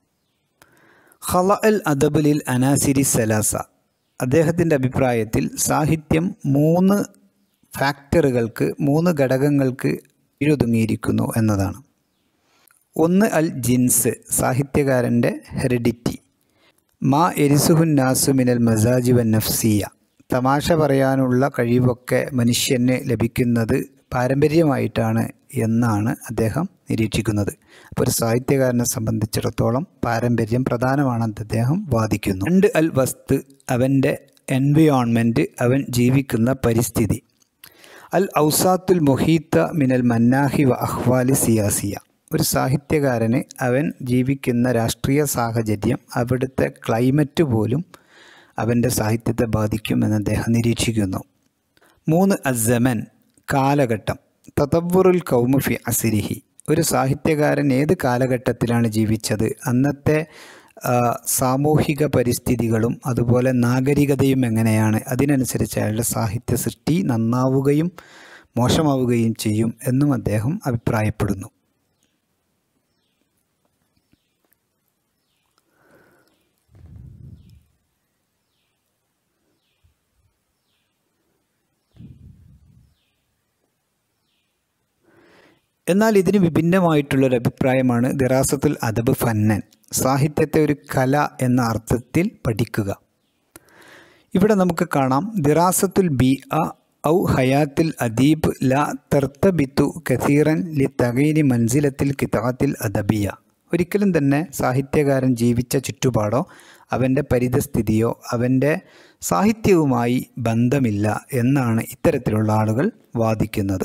ഖല അൽ അദബുലിൽ അനാസിരി സലാസ അദ്ദേഹത്തിൻ്റെ അഭിപ്രായത്തിൽ സാഹിത്യം മൂന്ന് ഫാക്ടറുകൾക്ക് മൂന്ന് ഘടകങ്ങൾക്ക് കീഴൊതുങ്ങിയിരിക്കുന്നു എന്നതാണ് ഒന്ന് അൽ ജിൻസ് സാഹിത്യകാരൻ്റെ ഹെറിഡിറ്റി മാ എരിസുഹുൻ നാസുമിനൽ മസാജി വൻ നഫ്സിയ തമാശ പറയാനുള്ള കഴിവൊക്കെ മനുഷ്യന് ലഭിക്കുന്നത് പാരമ്പര്യമായിട്ടാണ് എന്നാണ് അദ്ദേഹം നിരീക്ഷിക്കുന്നത് അപ്പോൾ ഒരു സാഹിത്യകാരനെ സംബന്ധിച്ചിടത്തോളം പാരമ്പര്യം പ്രധാനമാണെന്ന് അദ്ദേഹം വാദിക്കുന്നു രണ്ട് അൽ വസ്ത് അവൻ്റെ എൻവയോൺമെൻറ്റ് അവൻ ജീവിക്കുന്ന പരിസ്ഥിതി അൽ ഔസാത്തുൽ മൊഹീത്ത മിനൽ മന്നാഹി വ അഹ്വാലി സിയാസിയ ഒരു സാഹിത്യകാരന് അവൻ ജീവിക്കുന്ന രാഷ്ട്രീയ സാഹചര്യം അവിടുത്തെ ക്ലൈമറ്റ് പോലും അവൻ്റെ സാഹിത്യത്തെ ബാധിക്കുമെന്ന് അദ്ദേഹം നിരീക്ഷിക്കുന്നു മൂന്ന് അസമൻ കാലഘട്ടം തതവറുൽ കൗമുഫി അസിരിഹി ഒരു സാഹിത്യകാരൻ ഏത് കാലഘട്ടത്തിലാണ് ജീവിച്ചത് അന്നത്തെ സാമൂഹിക പരിസ്ഥിതികളും അതുപോലെ നാഗരികതയും എങ്ങനെയാണ് അതിനനുസരിച്ച് അയാളുടെ സാഹിത്യ സൃഷ്ടി നന്നാവുകയും മോശമാവുകയും ചെയ്യും എന്നും അദ്ദേഹം അഭിപ്രായപ്പെടുന്നു എന്നാൽ ഇതിന് വിഭിന്നമായിട്ടുള്ളൊരു അഭിപ്രായമാണ് ദിറാസത്തുൽ അദബ് ഫന്നൻ സാഹിത്യത്തെ ഒരു കല എന്ന അർത്ഥത്തിൽ പഠിക്കുക ഇവിടെ നമുക്ക് കാണാം ദിറാസത്തുൽ ബി അ ഔ ഹയാത്തിൽ അദീബ് ല തർത്തബിത്തു കസീറൻ ലി തകീരി മൻസിലത്തിൽ കിതാത്തിൽ അദബിയ ഒരിക്കലും തന്നെ സാഹിത്യകാരൻ ജീവിച്ച ചുറ്റുപാടോ അവൻ്റെ പരിതസ്ഥിതിയോ അവൻ്റെ സാഹിത്യവുമായി ബന്ധമില്ല എന്നാണ് ഇത്തരത്തിലുള്ള ആളുകൾ വാദിക്കുന്നത്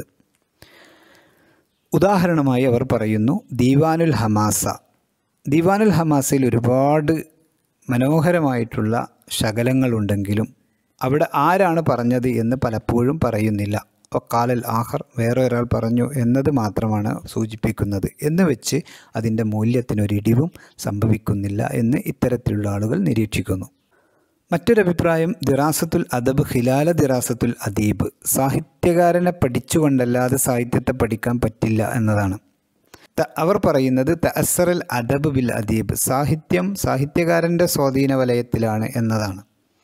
ഉദാഹരണമായി അവർ പറയുന്നു ദീവാനുൽ ഹമാസ ദീവാനുൽ ഹമാസയിൽ ഒരുപാട് മനോഹരമായിട്ടുള്ള ശകലങ്ങളുണ്ടെങ്കിലും അവിടെ ആരാണ് പറഞ്ഞത് എന്ന് പലപ്പോഴും പറയുന്നില്ല ഒക്കാലൽ ആഹർ വേറെ ഒരാൾ പറഞ്ഞു എന്നത് മാത്രമാണ് സൂചിപ്പിക്കുന്നത് എന്ന് വെച്ച് അതിൻ്റെ മൂല്യത്തിനൊരിടിവും സംഭവിക്കുന്നില്ല എന്ന് ഇത്തരത്തിലുള്ള ആളുകൾ നിരീക്ഷിക്കുന്നു മറ്റൊരഭിപ്രായം ദിറാസത്തുൽ അദബ് ഹിലാല ദിറാസത്തുൽ അദീബ് സാഹിത്യകാരനെ പഠിച്ചുകൊണ്ടല്ലാതെ സാഹിത്യത്തെ പഠിക്കാൻ പറ്റില്ല എന്നതാണ് അവർ പറയുന്നത് തഅസറൽ അദബ് ബിൽ അദീബ് സാഹിത്യം സാഹിത്യകാരൻ്റെ സ്വാധീന വലയത്തിലാണ് എന്നതാണ്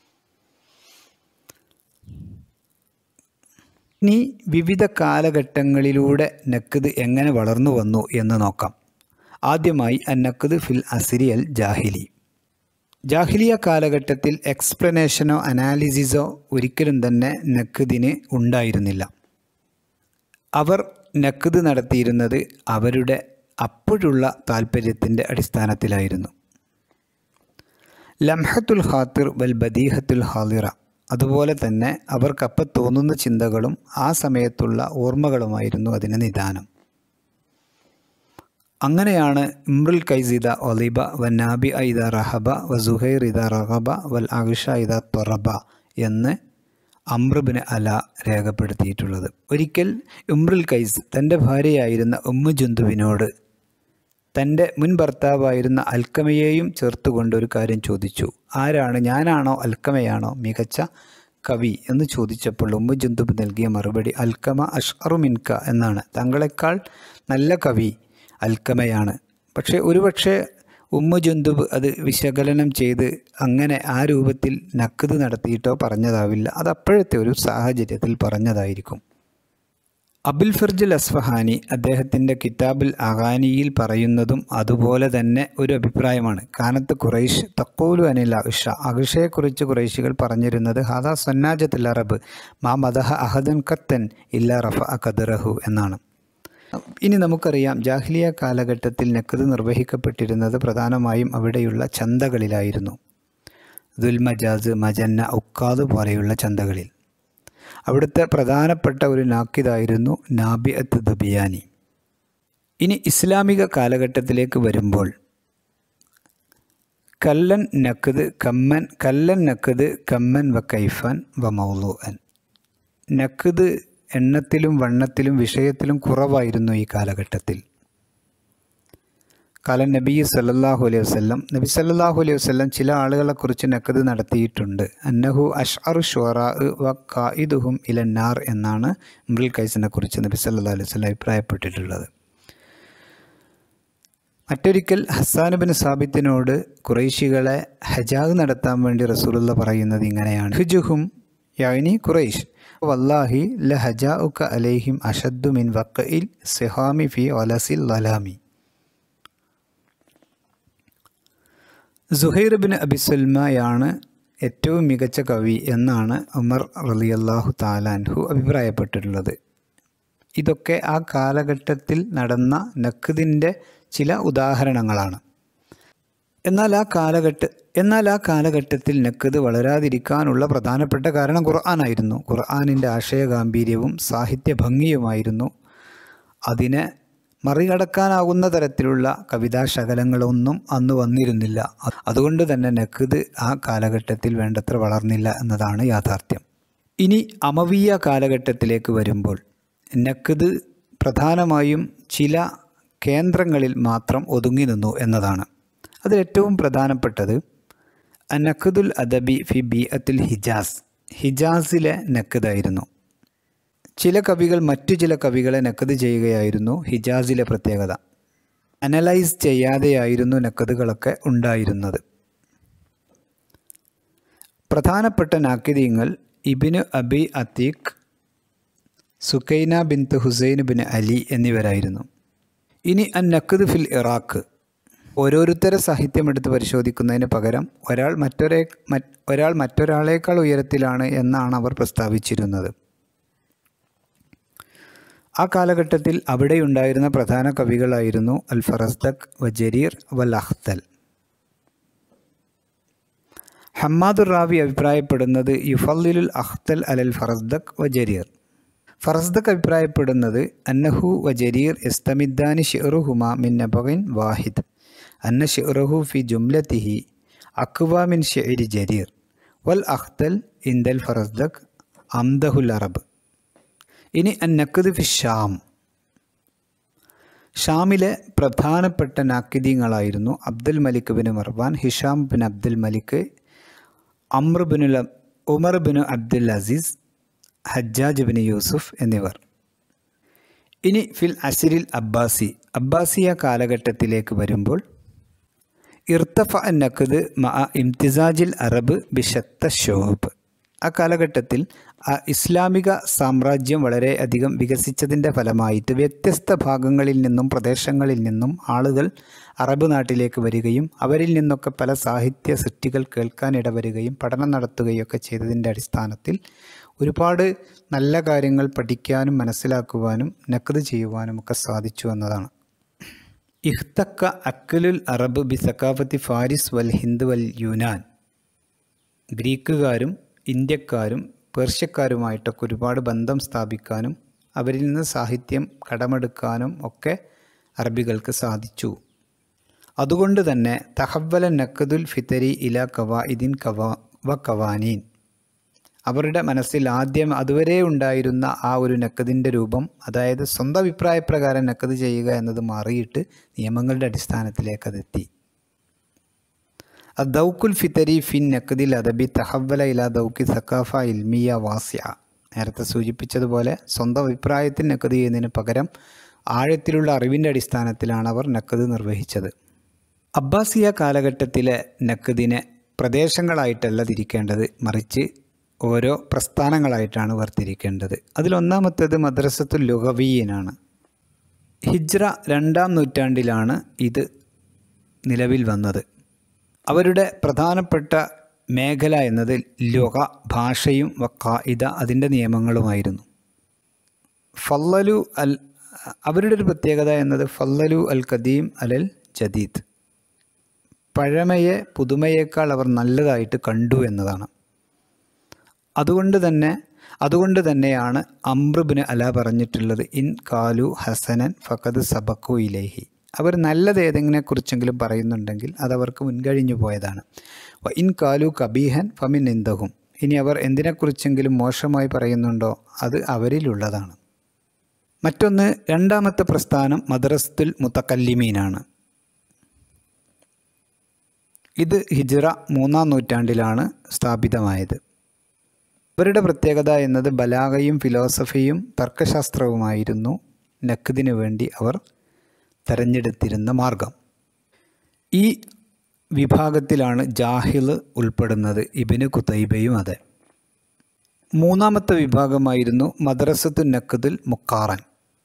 ഇനി വിവിധ കാലഘട്ടങ്ങളിലൂടെ നക്കത് എങ്ങനെ വളർന്നു വന്നു എന്ന് നോക്കാം ആദ്യമായി അന്നക്കത് ഫിൽ അസിരി അൽ ജാഹിലി ജാഹിലിയ കാലഘട്ടത്തിൽ എക്സ്പ്ലനേഷനോ അനാലിസിസോ ഒരിക്കലും തന്നെ നക്കദിന് ഉണ്ടായിരുന്നില്ല അവർ നക്കത് നടത്തിയിരുന്നത് അവരുടെ അപ്പോഴുള്ള താല്പര്യത്തിൻ്റെ അടിസ്ഥാനത്തിലായിരുന്നു ലംഹത്തുൽ ഖാത്തിർ വൽ ബദീഹത്തുൽ ഹാലിറ അതുപോലെ തന്നെ അവർക്കപ്പം തോന്നുന്ന ചിന്തകളും ആ സമയത്തുള്ള ഓർമ്മകളുമായിരുന്നു അതിന് നിദാനം അങ്ങനെയാണ് ഇമ്രുൽ കൈസിദ ഒലിബ വ നാബി ഐദ റഹബ വ സുഹൈർ ഇദ റഹബ വൽ അഹിഷ ഇദ തൊറബ എന്ന് അമ്രുബിന് അല രേഖപ്പെടുത്തിയിട്ടുള്ളത് ഒരിക്കൽ ഇമ്രുൽ കൈസ് തൻ്റെ ഭാര്യയായിരുന്ന ഉമ്മു ജന്തുവിനോട് തൻ്റെ മുൻ ഭർത്താവായിരുന്ന അൽക്കമയെയും ചേർത്തുകൊണ്ട് ഒരു കാര്യം ചോദിച്ചു ആരാണ് ഞാനാണോ അൽക്കമയാണോ മികച്ച കവി എന്ന് ചോദിച്ചപ്പോൾ ഉമ്മു ജന്തുബ് നൽകിയ മറുപടി അൽക്കമ അഷ്അറു മിൻക എന്നാണ് തങ്ങളെക്കാൾ നല്ല കവി അൽക്കമയാണ് പക്ഷേ ഒരുപക്ഷെ ഉമ്മു ജന്തുബ് അത് വിശകലനം ചെയ്ത് അങ്ങനെ ആ രൂപത്തിൽ നക്കത് നടത്തിയിട്ടോ പറഞ്ഞതാവില്ല അത് അപ്പോഴത്തെ ഒരു സാഹചര്യത്തിൽ പറഞ്ഞതായിരിക്കും അബുൽ ഫർജുൽ അസ്ഫഹാനി അദ്ദേഹത്തിൻ്റെ കിതാബുൽ അഗാനിയിൽ പറയുന്നതും അതുപോലെ തന്നെ ഒരു അഭിപ്രായമാണ് കാനത്ത് ഖുറൈഷ് തക്കോലു അനിൽ അഹിഷ അഹിഷയെക്കുറിച്ച് ഖുറൈശികൾ പറഞ്ഞിരുന്നത് ഹാദാ സന്നാജത്തുൽ അറബ് മാ മദഹ അഹദൻ കത്തൻ ഇല്ല റഫ ഖദറഹു എന്നാണ് ഇനി നമുക്കറിയാം ജാഹ്ലിയ കാലഘട്ടത്തിൽ നക്കത് നിർവഹിക്കപ്പെട്ടിരുന്നത് പ്രധാനമായും അവിടെയുള്ള ചന്തകളിലായിരുന്നു ദുൽമജാസ് മജന്ന ഉക്കാദ് പോലെയുള്ള ചന്തകളിൽ അവിടുത്തെ പ്രധാനപ്പെട്ട ഒരു നാക്കിതായിരുന്നു നാബിഅത്ത് ദുബിയാനി ഇനി ഇസ്ലാമിക കാലഘട്ടത്തിലേക്ക് വരുമ്പോൾ കല്ലൻ നക്കത് കമ്മൻ കല്ലൻ നക്കത് കമ്മൻ വ കൈഫാൻ വ മൗലൂഅൻ നക്കത് എണ്ണത്തിലും വണ്ണത്തിലും വിഷയത്തിലും കുറവായിരുന്നു ഈ കാലഘട്ടത്തിൽ കാലൻ നബി സല്ലല്ലാഹു അലൈഹി വസല്ലം നബി സല്ലല്ലാഹു അലൈഹി വസല്ലം ചില ആളുകളെക്കുറിച്ച് നക്കത് നടത്തിയിട്ടുണ്ട് അന്നഹു അഷ്അറു ഷുറാ വ ഖായിദുഹും ഇലന്നാർ എന്നാണ് ഇമ്രുൽ കൈസിനെ കുറിച്ച് നബി സല്ലല്ലാഹു അലൈഹി വസല്ലം അഭിപ്രായപ്പെട്ടിട്ടുള്ളത് മറ്റൊരിക്കൽ ഹസ്സാൻ ബിൻ സാബിത്തിനോട് കുറേശികളെ ഹജാഗ് നടത്താൻ വേണ്ടി റസൂലുള്ള പറയുന്നത് ഇങ്ങനെയാണ് ഹുജുഹും യാനി ഖുറൈഷ് വല്ലാഹി ല ഹജാഉക അലൈഹിം അഷദ്ദു മിൻ വക്കയിൽ സിഹാമി ഫി ഒലസിൽ ലലാമി സുഹൈർ ബിൻ അബിസുൽമയാണ് ഏറ്റവും മികച്ച കവി എന്നാണ് ഉമർ റളിയല്ലാഹു താലാൻഹു അഭിപ്രായപ്പെട്ടിട്ടുള്ളത് ഇതൊക്കെ ആ കാലഘട്ടത്തിൽ നടന്ന നഖദിൻ്റെ ചില ഉദാഹരണങ്ങളാണ് എന്നാൽ ആ കാലഘട്ട എന്നാൽ ആ കാലഘട്ടത്തിൽ നക്കത് വളരാതിരിക്കാനുള്ള പ്രധാനപ്പെട്ട കാരണം ഖുർആനായിരുന്നു ഖുർആാനിൻ്റെ ആശയഗാംഭീര്യവും സാഹിത്യ ഭംഗിയുമായിരുന്നു അതിനെ മറികടക്കാനാകുന്ന തരത്തിലുള്ള കവിതാശകലങ്ങളൊന്നും അന്ന് വന്നിരുന്നില്ല അതുകൊണ്ട് തന്നെ നക്കത് ആ കാലഘട്ടത്തിൽ വേണ്ടത്ര വളർന്നില്ല എന്നതാണ് യാഥാർത്ഥ്യം ഇനി അമവീയ കാലഘട്ടത്തിലേക്ക് വരുമ്പോൾ നക്കത് പ്രധാനമായും ചില കേന്ദ്രങ്ങളിൽ മാത്രം ഒതുങ്ങി നിന്നു എന്നതാണ് അതിലേറ്റവും പ്രധാനപ്പെട്ടത് നഖദുൽ അദബി ഫി ബി അത്തുൽ ഹിജാസ് ഹിജാസിലെ നഖദായിരുന്നു ചില കവികൾ മറ്റു ചില കവികളെ നക്കത് ചെയ്യുകയായിരുന്നു ഹിജാസിലെ പ്രത്യേകത അനലൈസ് ചെയ്യാതെയായിരുന്നു നക്കതുകളൊക്കെ ഉണ്ടായിരുന്നത് പ്രധാനപ്പെട്ട നാക്കിദീങ്ങൾ Ibn Abi Atiq Sukaina bint Hussain bin Ali എന്നിവരായിരുന്നു ഇനി അൻ നക്കദ് ഫിൽ ഇറാഖ് ഓരോരുത്തരെ സാഹിത്യം എടുത്ത് പരിശോധിക്കുന്നതിന് പകരം ഒരാൾ മറ്റൊരേ ഒരാൾ മറ്റൊരാളേക്കാൾ ഉയരത്തിലാണ് എന്നാണ് അവർ പ്രസ്താവിച്ചിരുന്നത് ആ കാലഘട്ടത്തിൽ അവിടെയുണ്ടായിരുന്ന പ്രധാന കവികളായിരുന്നു അൽ ഫറസ്ദക് വജരീർ വൽ അഖ്തൽ ഹമ്മാദുർ റാവി അഭിപ്രായപ്പെടുന്നത് യുഫല്ലിലുൽ അഖ്തൽ അലൽ ഫറസ്ദക് വജരീർ ഫറസ്ദക് അഭിപ്രായപ്പെടുന്നത് അന്നഹു വജരീർ എസ്തമിദ്ദാനി ഷിറുഹുമ മിൻ നബഗിൻ വാഹിദ് അന്ന ഷിറുഹു ഫി ജുംലത്തിഹി അക്വ മിൻ ഷിഇരി ജരീർ വൽ അഖ്തൽ ഇന്ദൽ ഫറസ്ദക് അംദഹുൽ അറബ് ഇനി അന്നക്കത് ഫി ഷാം ഷാമിലെ പ്രധാനപ്പെട്ട നാക്കിദീങ്ങളായിരുന്നു Abdul Malik bin Marwan Hisham bin Abdul Malik അമ്ര ബിനുൽ Umar bin Abdul Aziz Hajjaj bin Yusuf എന്നിവർ ഇനി ഫിൽ അസിരിൽ അബ്ബാസി അബ്ബാസിയ കാലഘട്ടത്തിലേക്ക് വരുമ്പോൾ ഇർത്തഫ നഖദ് മ ഇംതിസാജിൽ അറബ് ബിഷത്ത ഷോബ് ആ കാലഘട്ടത്തിൽ ആ ഇസ്ലാമിക സാമ്രാജ്യം വളരെയധികം വികസിച്ചതിൻ്റെ ഫലമായിട്ട് വ്യത്യസ്ത ഭാഗങ്ങളിൽ നിന്നും പ്രദേശങ്ങളിൽ നിന്നും ആളുകൾ അറബ് നാട്ടിലേക്ക് വരികയും അവരിൽ നിന്നൊക്കെ പല സാഹിത്യ സൃഷ്ടികൾ കേൾക്കാനിടവരികയും പഠനം നടത്തുകയൊക്കെ ചെയ്തതിൻ്റെ അടിസ്ഥാനത്തിൽ ഒരുപാട് നല്ല കാര്യങ്ങൾ പഠിക്കാനും മനസ്സിലാക്കുവാനും നക്കത് ചെയ്യുവാനും ഒക്കെ സാധിച്ചു എന്നതാണ് ഇഹ്തക്ക അക്കലുൽ അറബ് ബി സക്കാഫത്തി ഫാരിസ് വൽ ഹിന്ദ് വൽ യുനാൻ ഗ്രീക്കുകാരും ഇന്ത്യക്കാരും പേർഷ്യക്കാരുമായിട്ടൊക്കെ ഒരുപാട് ബന്ധം സ്ഥാപിക്കാനും അവരിൽ നിന്ന് സാഹിത്യം കടമെടുക്കാനും ഒക്കെ അറബികൾക്ക് സാധിച്ചു അതുകൊണ്ട് തന്നെ തഹവല നക്കദുൽ ഫിത്തരി ഇല കവാഇദിൻ കവാ വ കവാനീൻ അവരുടെ മനസ്സിൽ ആദ്യം അതുവരെ ഉണ്ടായിരുന്ന ആ ഒരു നക്കതിൻ്റെ രൂപം അതായത് സ്വന്തം അഭിപ്രായപ്രകാരം നക്കത് ചെയ്യുക എന്നത് മാറിയിട്ട് നിയമങ്ങളുടെ അടിസ്ഥാനത്തിലേക്ക് അതെത്തി ദൗക്കുൽ ഫിത്തരി ഫിൻ നക്കദിൽ അദബി തഹവല ഇല ദൗക്കി സക്കാഫ ഇൽമിയ വാസ്യ നേരത്തെ സൂചിപ്പിച്ചതുപോലെ സ്വന്തം അഭിപ്രായത്തിൽ നക്കത് ചെയ്യുന്നതിന് പകരം ആഴത്തിലുള്ള അറിവിൻ്റെ അടിസ്ഥാനത്തിലാണ് അവർ നക്കത് നിർവഹിച്ചത് അബ്ബാസിയ കാലഘട്ടത്തിലെ നക്കദിനെ പ്രദേശങ്ങളായിട്ടല്ല തിരിക്കേണ്ടത് മറിച്ച് ഓരോ പ്രസ്ഥാനങ്ങളായിട്ടാണ് ഇവർ തിരിക്കേണ്ടത് അതിലൊന്നാമത്തേത് മദ്രസത്തുൽ ലുഹവീയനാണ് ഹിജ്ര രണ്ടാം നൂറ്റാണ്ടിലാണ് ഇത് നിലവിൽ വന്നത് അവരുടെ പ്രധാനപ്പെട്ട മേഖല എന്നത് ലുഹ ഭാഷയും വക്കായിദ അതിൻ്റെ നിയമങ്ങളുമായിരുന്നു ഫല്ലലു അൽ അവരുടെ ഒരു പ്രത്യേകത എന്നത് ഫല്ലലു അൽ ഖദീം അലൽ ജദീദ് പഴമയെ പുതുമയേക്കാൾ അവർ നല്ലതായിട്ട് കണ്ടു എന്നതാണ് അതുകൊണ്ട് തന്നെ അതുകൊണ്ട് തന്നെയാണ് അമ്രുബിന് അല പറഞ്ഞിട്ടുള്ളത് ഇൻ കാലു ഹസനൻ ഫഖദ് സബക്കു ഇലേഹി അവർ നല്ലത് ഏതെങ്കിനെക്കുറിച്ചെങ്കിലും പറയുന്നുണ്ടെങ്കിൽ അതവർക്ക് മുൻകഴിഞ്ഞു പോയതാണ് ഇൻ കാലു കബീഹൻ ഫമിൻ എന്തഹും ഇനി അവർ എന്തിനെക്കുറിച്ചെങ്കിലും മോശമായി പറയുന്നുണ്ടോ അത് അവരിലുള്ളതാണ് മറ്റൊന്ന് രണ്ടാമത്തെ പ്രസ്ഥാനം മദ്രസ്തുൽ മുത്തക്കല്ലിമീനാണ് ഇത് ഹിജ്റ മൂന്നാം നൂറ്റാണ്ടിലാണ് സ്ഥാപിതമായത് ഇവരുടെ പ്രത്യേകത എന്നത് ബലാഗയും ഫിലോസഫിയും തർക്കശാസ്ത്രവുമായിരുന്നു നഖദിനു വേണ്ടി അവർ തെരഞ്ഞെടുത്തിരുന്ന മാർഗം ഈ വിഭാഗത്തിലാണ് ജാഹിൽ ഉൾപ്പെടുന്നത് ഇബിന് കുത്തൈബയും അതെ മൂന്നാമത്തെ വിഭാഗമായിരുന്നു മദ്രസത്തു നഖദുൽ മുക്കാറൻ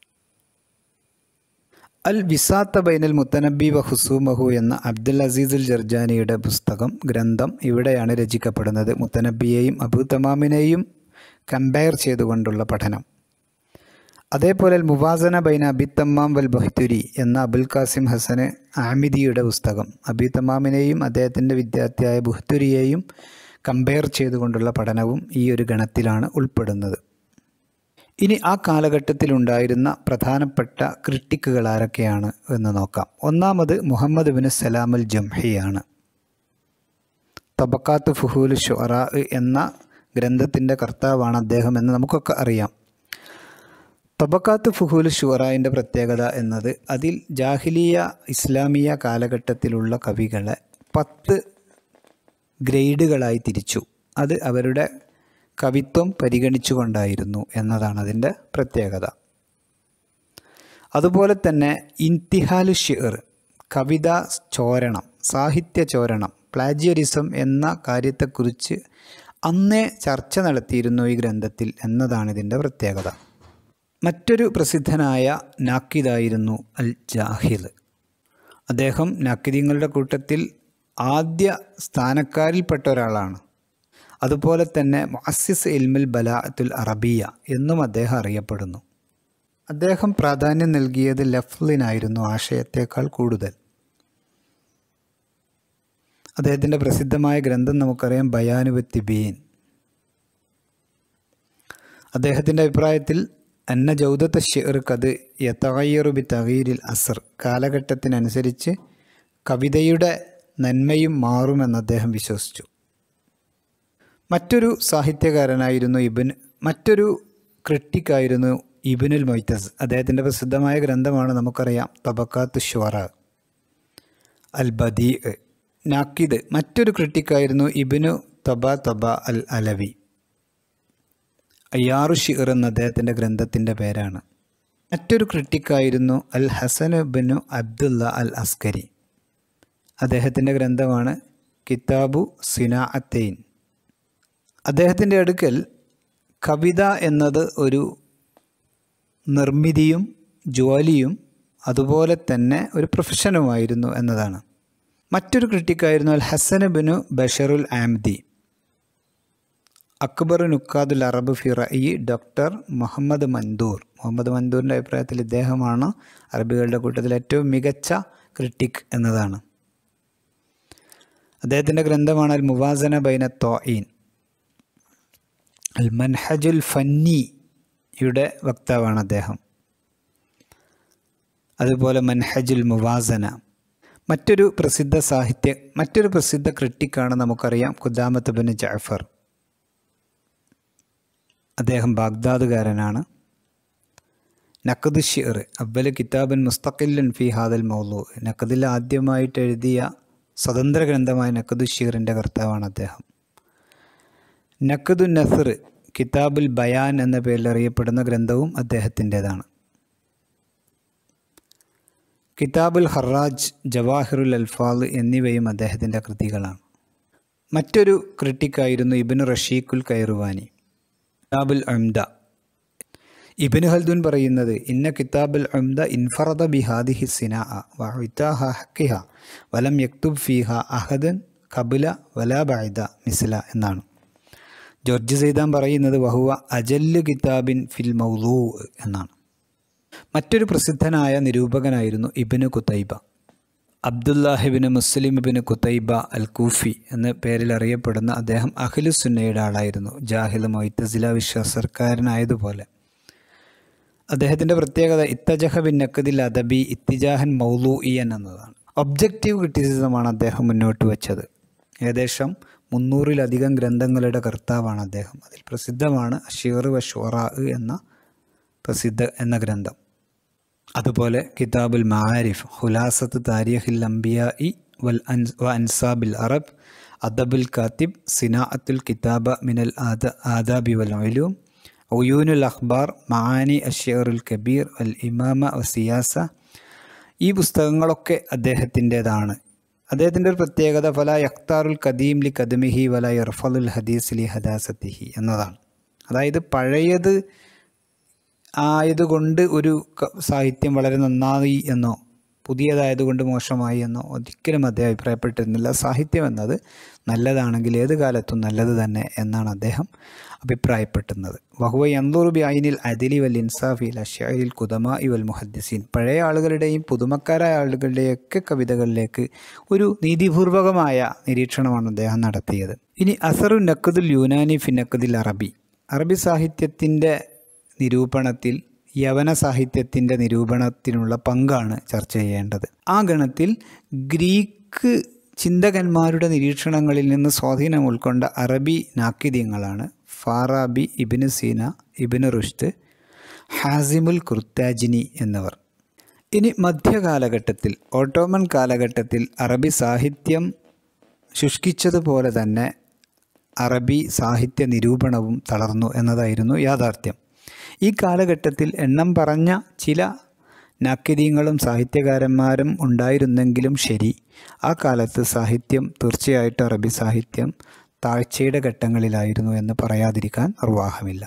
അൽ വിസാത്ത ബൈനൽ മുത്തനബി വ ഹുസൂമഹു എന്ന അബ്ദുൽ അസീസുൽ ജർജാനിയുടെ പുസ്തകം ഗ്രന്ഥം ഇവിടെയാണ് രചിക്കപ്പെടുന്നത് മുത്തനബിയെയും അബു തമാമിനെയും കമ്പയർ ചെയ്തുകൊണ്ടുള്ള പഠനം അതേപോലെ മുവാസന ബൈന അബി തമ്മാം വൽ ബഹ്തുരി എന്ന അബുൽ കാസിം ഹസന് ആമിദിയുടെ പുസ്തകം അബി തമാമിനെയും അദ്ദേഹത്തിൻ്റെ വിദ്യാർത്ഥിയായ ബുഹ്തുരിയെയും കമ്പയർ ചെയ്തുകൊണ്ടുള്ള പഠനവും ഈ ഒരു ഗണത്തിലാണ് ഉൾപ്പെടുന്നത് ഇനി ആ കാലഘട്ടത്തിലുണ്ടായിരുന്ന പ്രധാനപ്പെട്ട ക്രിട്ടിക്കുകൾ ആരൊക്കെയാണ് എന്ന് നോക്കാം ഒന്നാമത് മുഹമ്മദ് ബിൻ സലാം അൽ ജംഹിയാണ് തബക്കാത്ത് ഫുഹൂൽ ഷുറ എന്ന ഗ്രന്ഥത്തിൻ്റെ കർത്താവാണ് അദ്ദേഹം എന്ന് നമുക്കൊക്കെ അറിയാം തബക്കാത്ത് ഫുഹൂൽ ഷുറായിൻ്റെ പ്രത്യേകത എന്നത് അതിൽ ജാഹിലിയ ഇസ്ലാമിയ കാലഘട്ടത്തിലുള്ള കവികളെ പത്ത് ഗ്രേഡുകളായി തിരിച്ചു അത് അവരുടെ കവിത്വം പരിഗണിച്ചുകൊണ്ടായിരുന്നു എന്നതാണ് അതിൻ്റെ പ്രത്യേകത അതുപോലെ തന്നെ ഇൻതിഹാലു ഷിർ കവിത ചോരണം സാഹിത്യ ചോരണം പ്ലാജിയറിസം എന്ന കാര്യത്തെക്കുറിച്ച് അന്നേ ചർച്ച നടത്തിയിരുന്നു ഈ ഗ്രന്ഥത്തിൽ എന്നതാണ് ഇതിൻ്റെ പ്രത്യേകത മറ്റൊരു പ്രസിദ്ധനായ നാക്കിദായിരുന്നു അൽ ജാഹിൽ അദ്ദേഹം നാക്കിദീങ്ങളുടെ കൂട്ടത്തിൽ ആദ്യ സ്ഥാനക്കാരിൽപ്പെട്ട ഒരാളാണ് അതുപോലെ തന്നെ മുഅസ്സിസ് ഇൽമുൽ ബലാഅത്തുൽ അറബിയ എന്നും അദ്ദേഹം അറിയപ്പെടുന്നു അദ്ദേഹം പ്രാധാന്യം നൽകിയത് ലഫ്ലിനായിരുന്നു ആശയത്തേക്കാൾ കൂടുതൽ അദ്ദേഹത്തിൻ്റെ പ്രസിദ്ധമായ ഗ്രന്ഥം നമുക്കറിയാം ബയാനുബത്തിബീൻ അദ്ദേഹത്തിൻ്റെ അഭിപ്രായത്തിൽ അന്ന ജൗദത്ത ഷിർ കത് യതഗയ്യറുബി തഗീരിൽ അസർ കാലഘട്ടത്തിനനുസരിച്ച് കവിതയുടെ നന്മയും മാറുമെന്ന് അദ്ദേഹം വിശ്വസിച്ചു മറ്റൊരു സാഹിത്യകാരനായിരുന്നു ഇബിൻ മറ്റൊരു ക്രിട്ടിക്കായിരുന്നു ഇബിനുൽ മൊയ്ത്തസ് അദ്ദേഹത്തിൻ്റെ പ്രസിദ്ധമായ ഗ്രന്ഥമാണ് നമുക്കറിയാം തബക്കാത്ത് ഷ്വറ അൽ ബദീ നാക്കിദ് മറ്റൊരു ക്രിട്ടിക്കായിരുന്നു ഇബിനു തബ തബ അൽ അലവി അയ്യാറു ഷിർ എന്ന അദ്ദേഹത്തിൻ്റെ ഗ്രന്ഥത്തിൻ്റെ പേരാണ് മറ്റൊരു ക്രിട്ടിക്കായിരുന്നു al Hasan bin Abdullah al Askari അദ്ദേഹത്തിൻ്റെ ഗ്രന്ഥമാണ് കിതാബു സിനാഅത്തൈൻ അദ്ദേഹത്തിൻ്റെ അടുക്കൽ കവിത എന്നത് ഒരു നിർമ്മിതിയും ജോലിയും അതുപോലെ തന്നെ ഒരു പ്രൊഫഷനുമായിരുന്നു എന്നതാണ് മറ്റൊരു ക്രിട്ടിക്കായിരുന്നു അൽ ഹസൻ ബിനു ബഷറുൽ ആംദി അക്ബർ നുക്കാദുൽ അറബ് ഫിറയി ഡോക്ടർ മുഹമ്മദ് മൻദൂർ മുഹമ്മദ് മൻദൂറിൻ്റെ അഭിപ്രായത്തിൽ ഇദ്ദേഹമാണ് അറബികളുടെ കൂട്ടത്തിൽ ഏറ്റവും മികച്ച ക്രിട്ടിക് എന്നതാണ് അദ്ദേഹത്തിൻ്റെ ഗ്രന്ഥമാണ് അൽ മുവാസന ബൈന തോയിൻ അൽ മൻഹജുൽ ഫന്നിയുടെ വക്താവാണ് അദ്ദേഹം അതുപോലെ മൻഹജുൽ മുവാസന മറ്റൊരു പ്രസിദ്ധ സാഹിത്യ മറ്റൊരു പ്രസിദ്ധ ക്രിട്ടിക്കാണ് നമുക്കറിയാം ഖുദാമത്ത് ബിൻ ജാഫർ അദ്ദേഹം ബാഗ്ദാദുകാരനാണ് നഖദ് ഷിർ അവല് കിതാബൻ മുസ്തഖില്ലൻ ഫി ഹാദൽ മൗലു നഖദിൽ ആദ്യമായിട്ട് എഴുതിയ സ്വതന്ത്ര ഗ്രന്ഥമായ നഖദു ഷീറിൻ്റെ കർത്താവാണ് അദ്ദേഹം നഖദു നസർ കിതാബുൽ ബയാൻ എന്ന പേരിൽ അറിയപ്പെടുന്ന ഗ്രന്ഥവും അദ്ദേഹത്തിൻ്റെതാണ് കിതാബുൽ ഹറാജ് ജവാഹിറുൽ അൽഫാൽ എന്നിവയും അദ്ദേഹത്തിൻ്റെ കൃതികളാണ് മറ്റൊരു ക്രിട്ടിക്കായിരുന്നു ഇബിന് റഷീഖുൽ കൈറുവാനി കിതാബുൽ അംദ ഇബിന് ഹൽദുൻ പറയുന്നത് ഇന്ന കിതാബുൽ അംദ ഇൻഫറദ ബിഹാദിഹി സിനാ വഇതാഹ ഹക്കിഹ വലം യക്തുബ് ഫീഹ അഹദൻ കബുല വലാ ബൈദ മിസ്ല എന്നാണ് ജോർജ് സൈദാൻ പറയുന്നത് വഹുവ അജല്ലു കിതാബിൻ ഫിൽ മൗലൂ എന്നാണ് മറ്റൊരു പ്രസിദ്ധനായ നിരൂപകനായിരുന്നു ഇബിന് കുത്തൈബ അബ്ദുല്ലാഹിബിന് മുസ്ലിം ഇബിന് കുത്തൈബ അൽ കൂഫി എന്ന പേരിൽ അറിയപ്പെടുന്ന അദ്ദേഹം അഖിലുസുന്നയുടെ ആളായിരുന്നു ജാഹിദ് മൊയ്ത്തസില വിശ്വാസക്കാരനായതുപോലെ അദ്ദേഹത്തിൻ്റെ പ്രത്യേകത ഇത്തജഹ ബിൻ നക്കദിൽ അദബി ഇത്തിജാഹൻ മൗലൂഇയൻ എന്നതാണ് ഒബ്ജക്റ്റീവ് ക്രിറ്റിസിസമാണ് അദ്ദേഹം മുന്നോട്ട് വച്ചത് ഏകദേശം മുന്നൂറിലധികം ഗ്രന്ഥങ്ങളുടെ കർത്താവാണ് അദ്ദേഹം അതിൽ പ്രസിദ്ധമാണ് ഷിർ വ ഷുറാ എന്ന പ്രസിദ്ധ എന്ന ഗ്രന്ഥം അതുപോലെ കിതാബുൽ മാരിഫ് ഹുലാസത്ത് താരിഖിൽ അംബിയ ഇ വൽ അൻസ് വ അൻസാബിൽ അറബ് അദബുൽ കാത്തിബ് സിനാഅത്തുൽ കിതാബ മിനൽ ആദ ആദാബി വൽ ഉലൂം ഉയൂനുൽ അഖ്ബാർ മഹാനി അഷിയറുൽ കബീർ അൽ ഇമാമ വ സിയാസ ഈ പുസ്തകങ്ങളൊക്കെ അദ്ദേഹത്തിൻ്റെതാണ് അദ്ദേഹത്തിൻ്റെ ഒരു പ്രത്യേകത ഫല യഖ്താറുൽ കദീം ലി കദമിഹി വല ഇർഫലുൽ ഹദീസ് ലി ഹദാസത്തിഹി എന്നതാണ് അതായത് പഴയത് ആയതുകൊണ്ട് ഒരു ക- സാഹിത്യം വളരെ നന്നായി എന്നോ പുതിയതായതുകൊണ്ട് മോശമായി എന്നോ ഒരിക്കലും അദ്ദേഹം അഭിപ്രായപ്പെട്ടിരുന്നില്ല സാഹിത്യം എന്നത് നല്ലതാണെങ്കിൽ ഏത് കാലത്തും നല്ലത് തന്നെ എന്നാണ് അദ്ദേഹം അഭിപ്രായപ്പെട്ടുന്നത് വഹുവ യന്തൂറുബി ഐനിൽ അദിലി വൽ ഇൻസാഫിൽ അഷ്യായിൽ കുദമ ഇവൽ മുഹദ്ദിസീൻ പഴയ ആളുകളുടെയും പുതുമക്കാരായ ആളുകളുടെയൊക്കെ കവിതകളിലേക്ക് ഒരു നീതിപൂർവകമായ നിരീക്ഷണമാണ് അദ്ദേഹം നടത്തിയത് ഇനി അസറു നക്കുദുൽ യൂനാനി ഫി നക്കുദിൽ അറബി അറബി സാഹിത്യത്തിൻ്റെ നിരൂപണത്തിൽ യവന സാഹിത്യത്തിൻ്റെ നിരൂപണത്തിനുള്ള പങ്കാണ് ചർച്ച ചെയ്യേണ്ടത് ആ ഗണത്തിൽ ഗ്രീക്ക് ചിന്തകന്മാരുടെ നിരീക്ഷണങ്ങളിൽ നിന്ന് സ്വാധീനം ഉൾക്കൊണ്ട അറബി നാക്കിദ്യങ്ങളാണ് ഫാറാബി ഇബിന് സീന ഇബിന് റുഷ്ദ് ഹാസിമുൽ കുർത്താജിനി എന്നിവർ ഇനി മധ്യകാലഘട്ടത്തിൽ ഓട്ടോമൻ കാലഘട്ടത്തിൽ അറബി സാഹിത്യം ശുഷ്കിച്ചതുപോലെ തന്നെ അറബി സാഹിത്യ നിരൂപണവും തളർന്നു എന്നതായിരുന്നു യാഥാർത്ഥ്യം ഈ കാലഘട്ടത്തിൽ എണ്ണം പറഞ്ഞ ചില നാക്കിദീങ്ങളും സാഹിത്യകാരന്മാരും ഉണ്ടായിരുന്നെങ്കിലും ശരി ആ കാലത്ത് സാഹിത്യം തീർച്ചയായിട്ടും അറബി സാഹിത്യം താഴ്ചയുടെ ഘട്ടങ്ങളിലായിരുന്നു എന്ന് പറയാതിരിക്കാൻ നിർവാഹമില്ല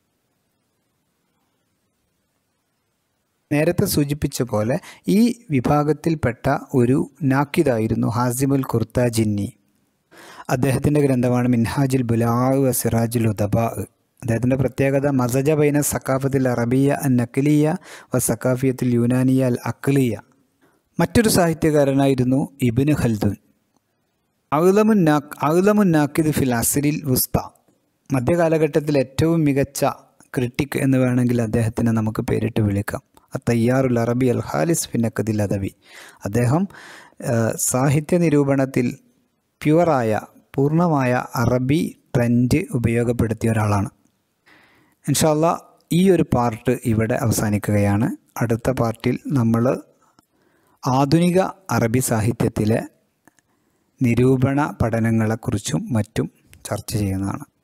നേരത്തെ സൂചിപ്പിച്ച പോലെ ഈ വിഭാഗത്തിൽപ്പെട്ട ഒരു നാക്കിദായിരുന്നു ഹാസിമുൽ കുർത്താജിന്നി അദ്ദേഹത്തിൻ്റെ ഗ്രന്ഥമാണ് മിൻഹാജുൽ ബുലാവ് വ സിറാജുൽ ഉദബാ അദ്ദേഹത്തിൻ്റെ പ്രത്യേകത മസജ ബൈന സക്കാഫത്തിൽ അറബിയ അൻ നക്കലിയ വ സക്കാഫിയത്തിൽ യൂനാനിയ അൽ അക്ലിയ മറ്റൊരു സാഹിത്യകാരനായിരുന്നു ഇബിന് ഖൽദുൻ ഔലമുൻ നാക് ഔലമുൻ നാക്കിദ് ഫിൽ അസിരിൽ വുസ്ത മധ്യകാലഘട്ടത്തിൽ ഏറ്റവും മികച്ച ക്രിട്ടിക് എന്ന് വേണമെങ്കിൽ അദ്ദേഹത്തിന് നമുക്ക് പേരിട്ട് വിളിക്കാം തയ്യാറുൽ അറബി അൽ ഖാലിസ് ഫിന്നക്കദിൽ അദബി അദ്ദേഹം ആ, സാഹിത്യ നിരൂപണത്തിൽ പ്യുവറായ പൂർണ്ണമായ അറബി ട്രെൻഡ് ഉപയോഗപ്പെടുത്തിയ ഒരാളാണ് ഇൻഷാല്ല ഈ ഒരു പാർട്ട് ഇവിടെ അവസാനിക്കുകയാണ് അടുത്ത പാർട്ടിൽ നമ്മൾ ആധുനിക അറബി സാഹിത്യത്തിലെ നിരൂപണ പഠനങ്ങളെക്കുറിച്ചും മറ്റും ചർച്ച ചെയ്യുന്നതാണ്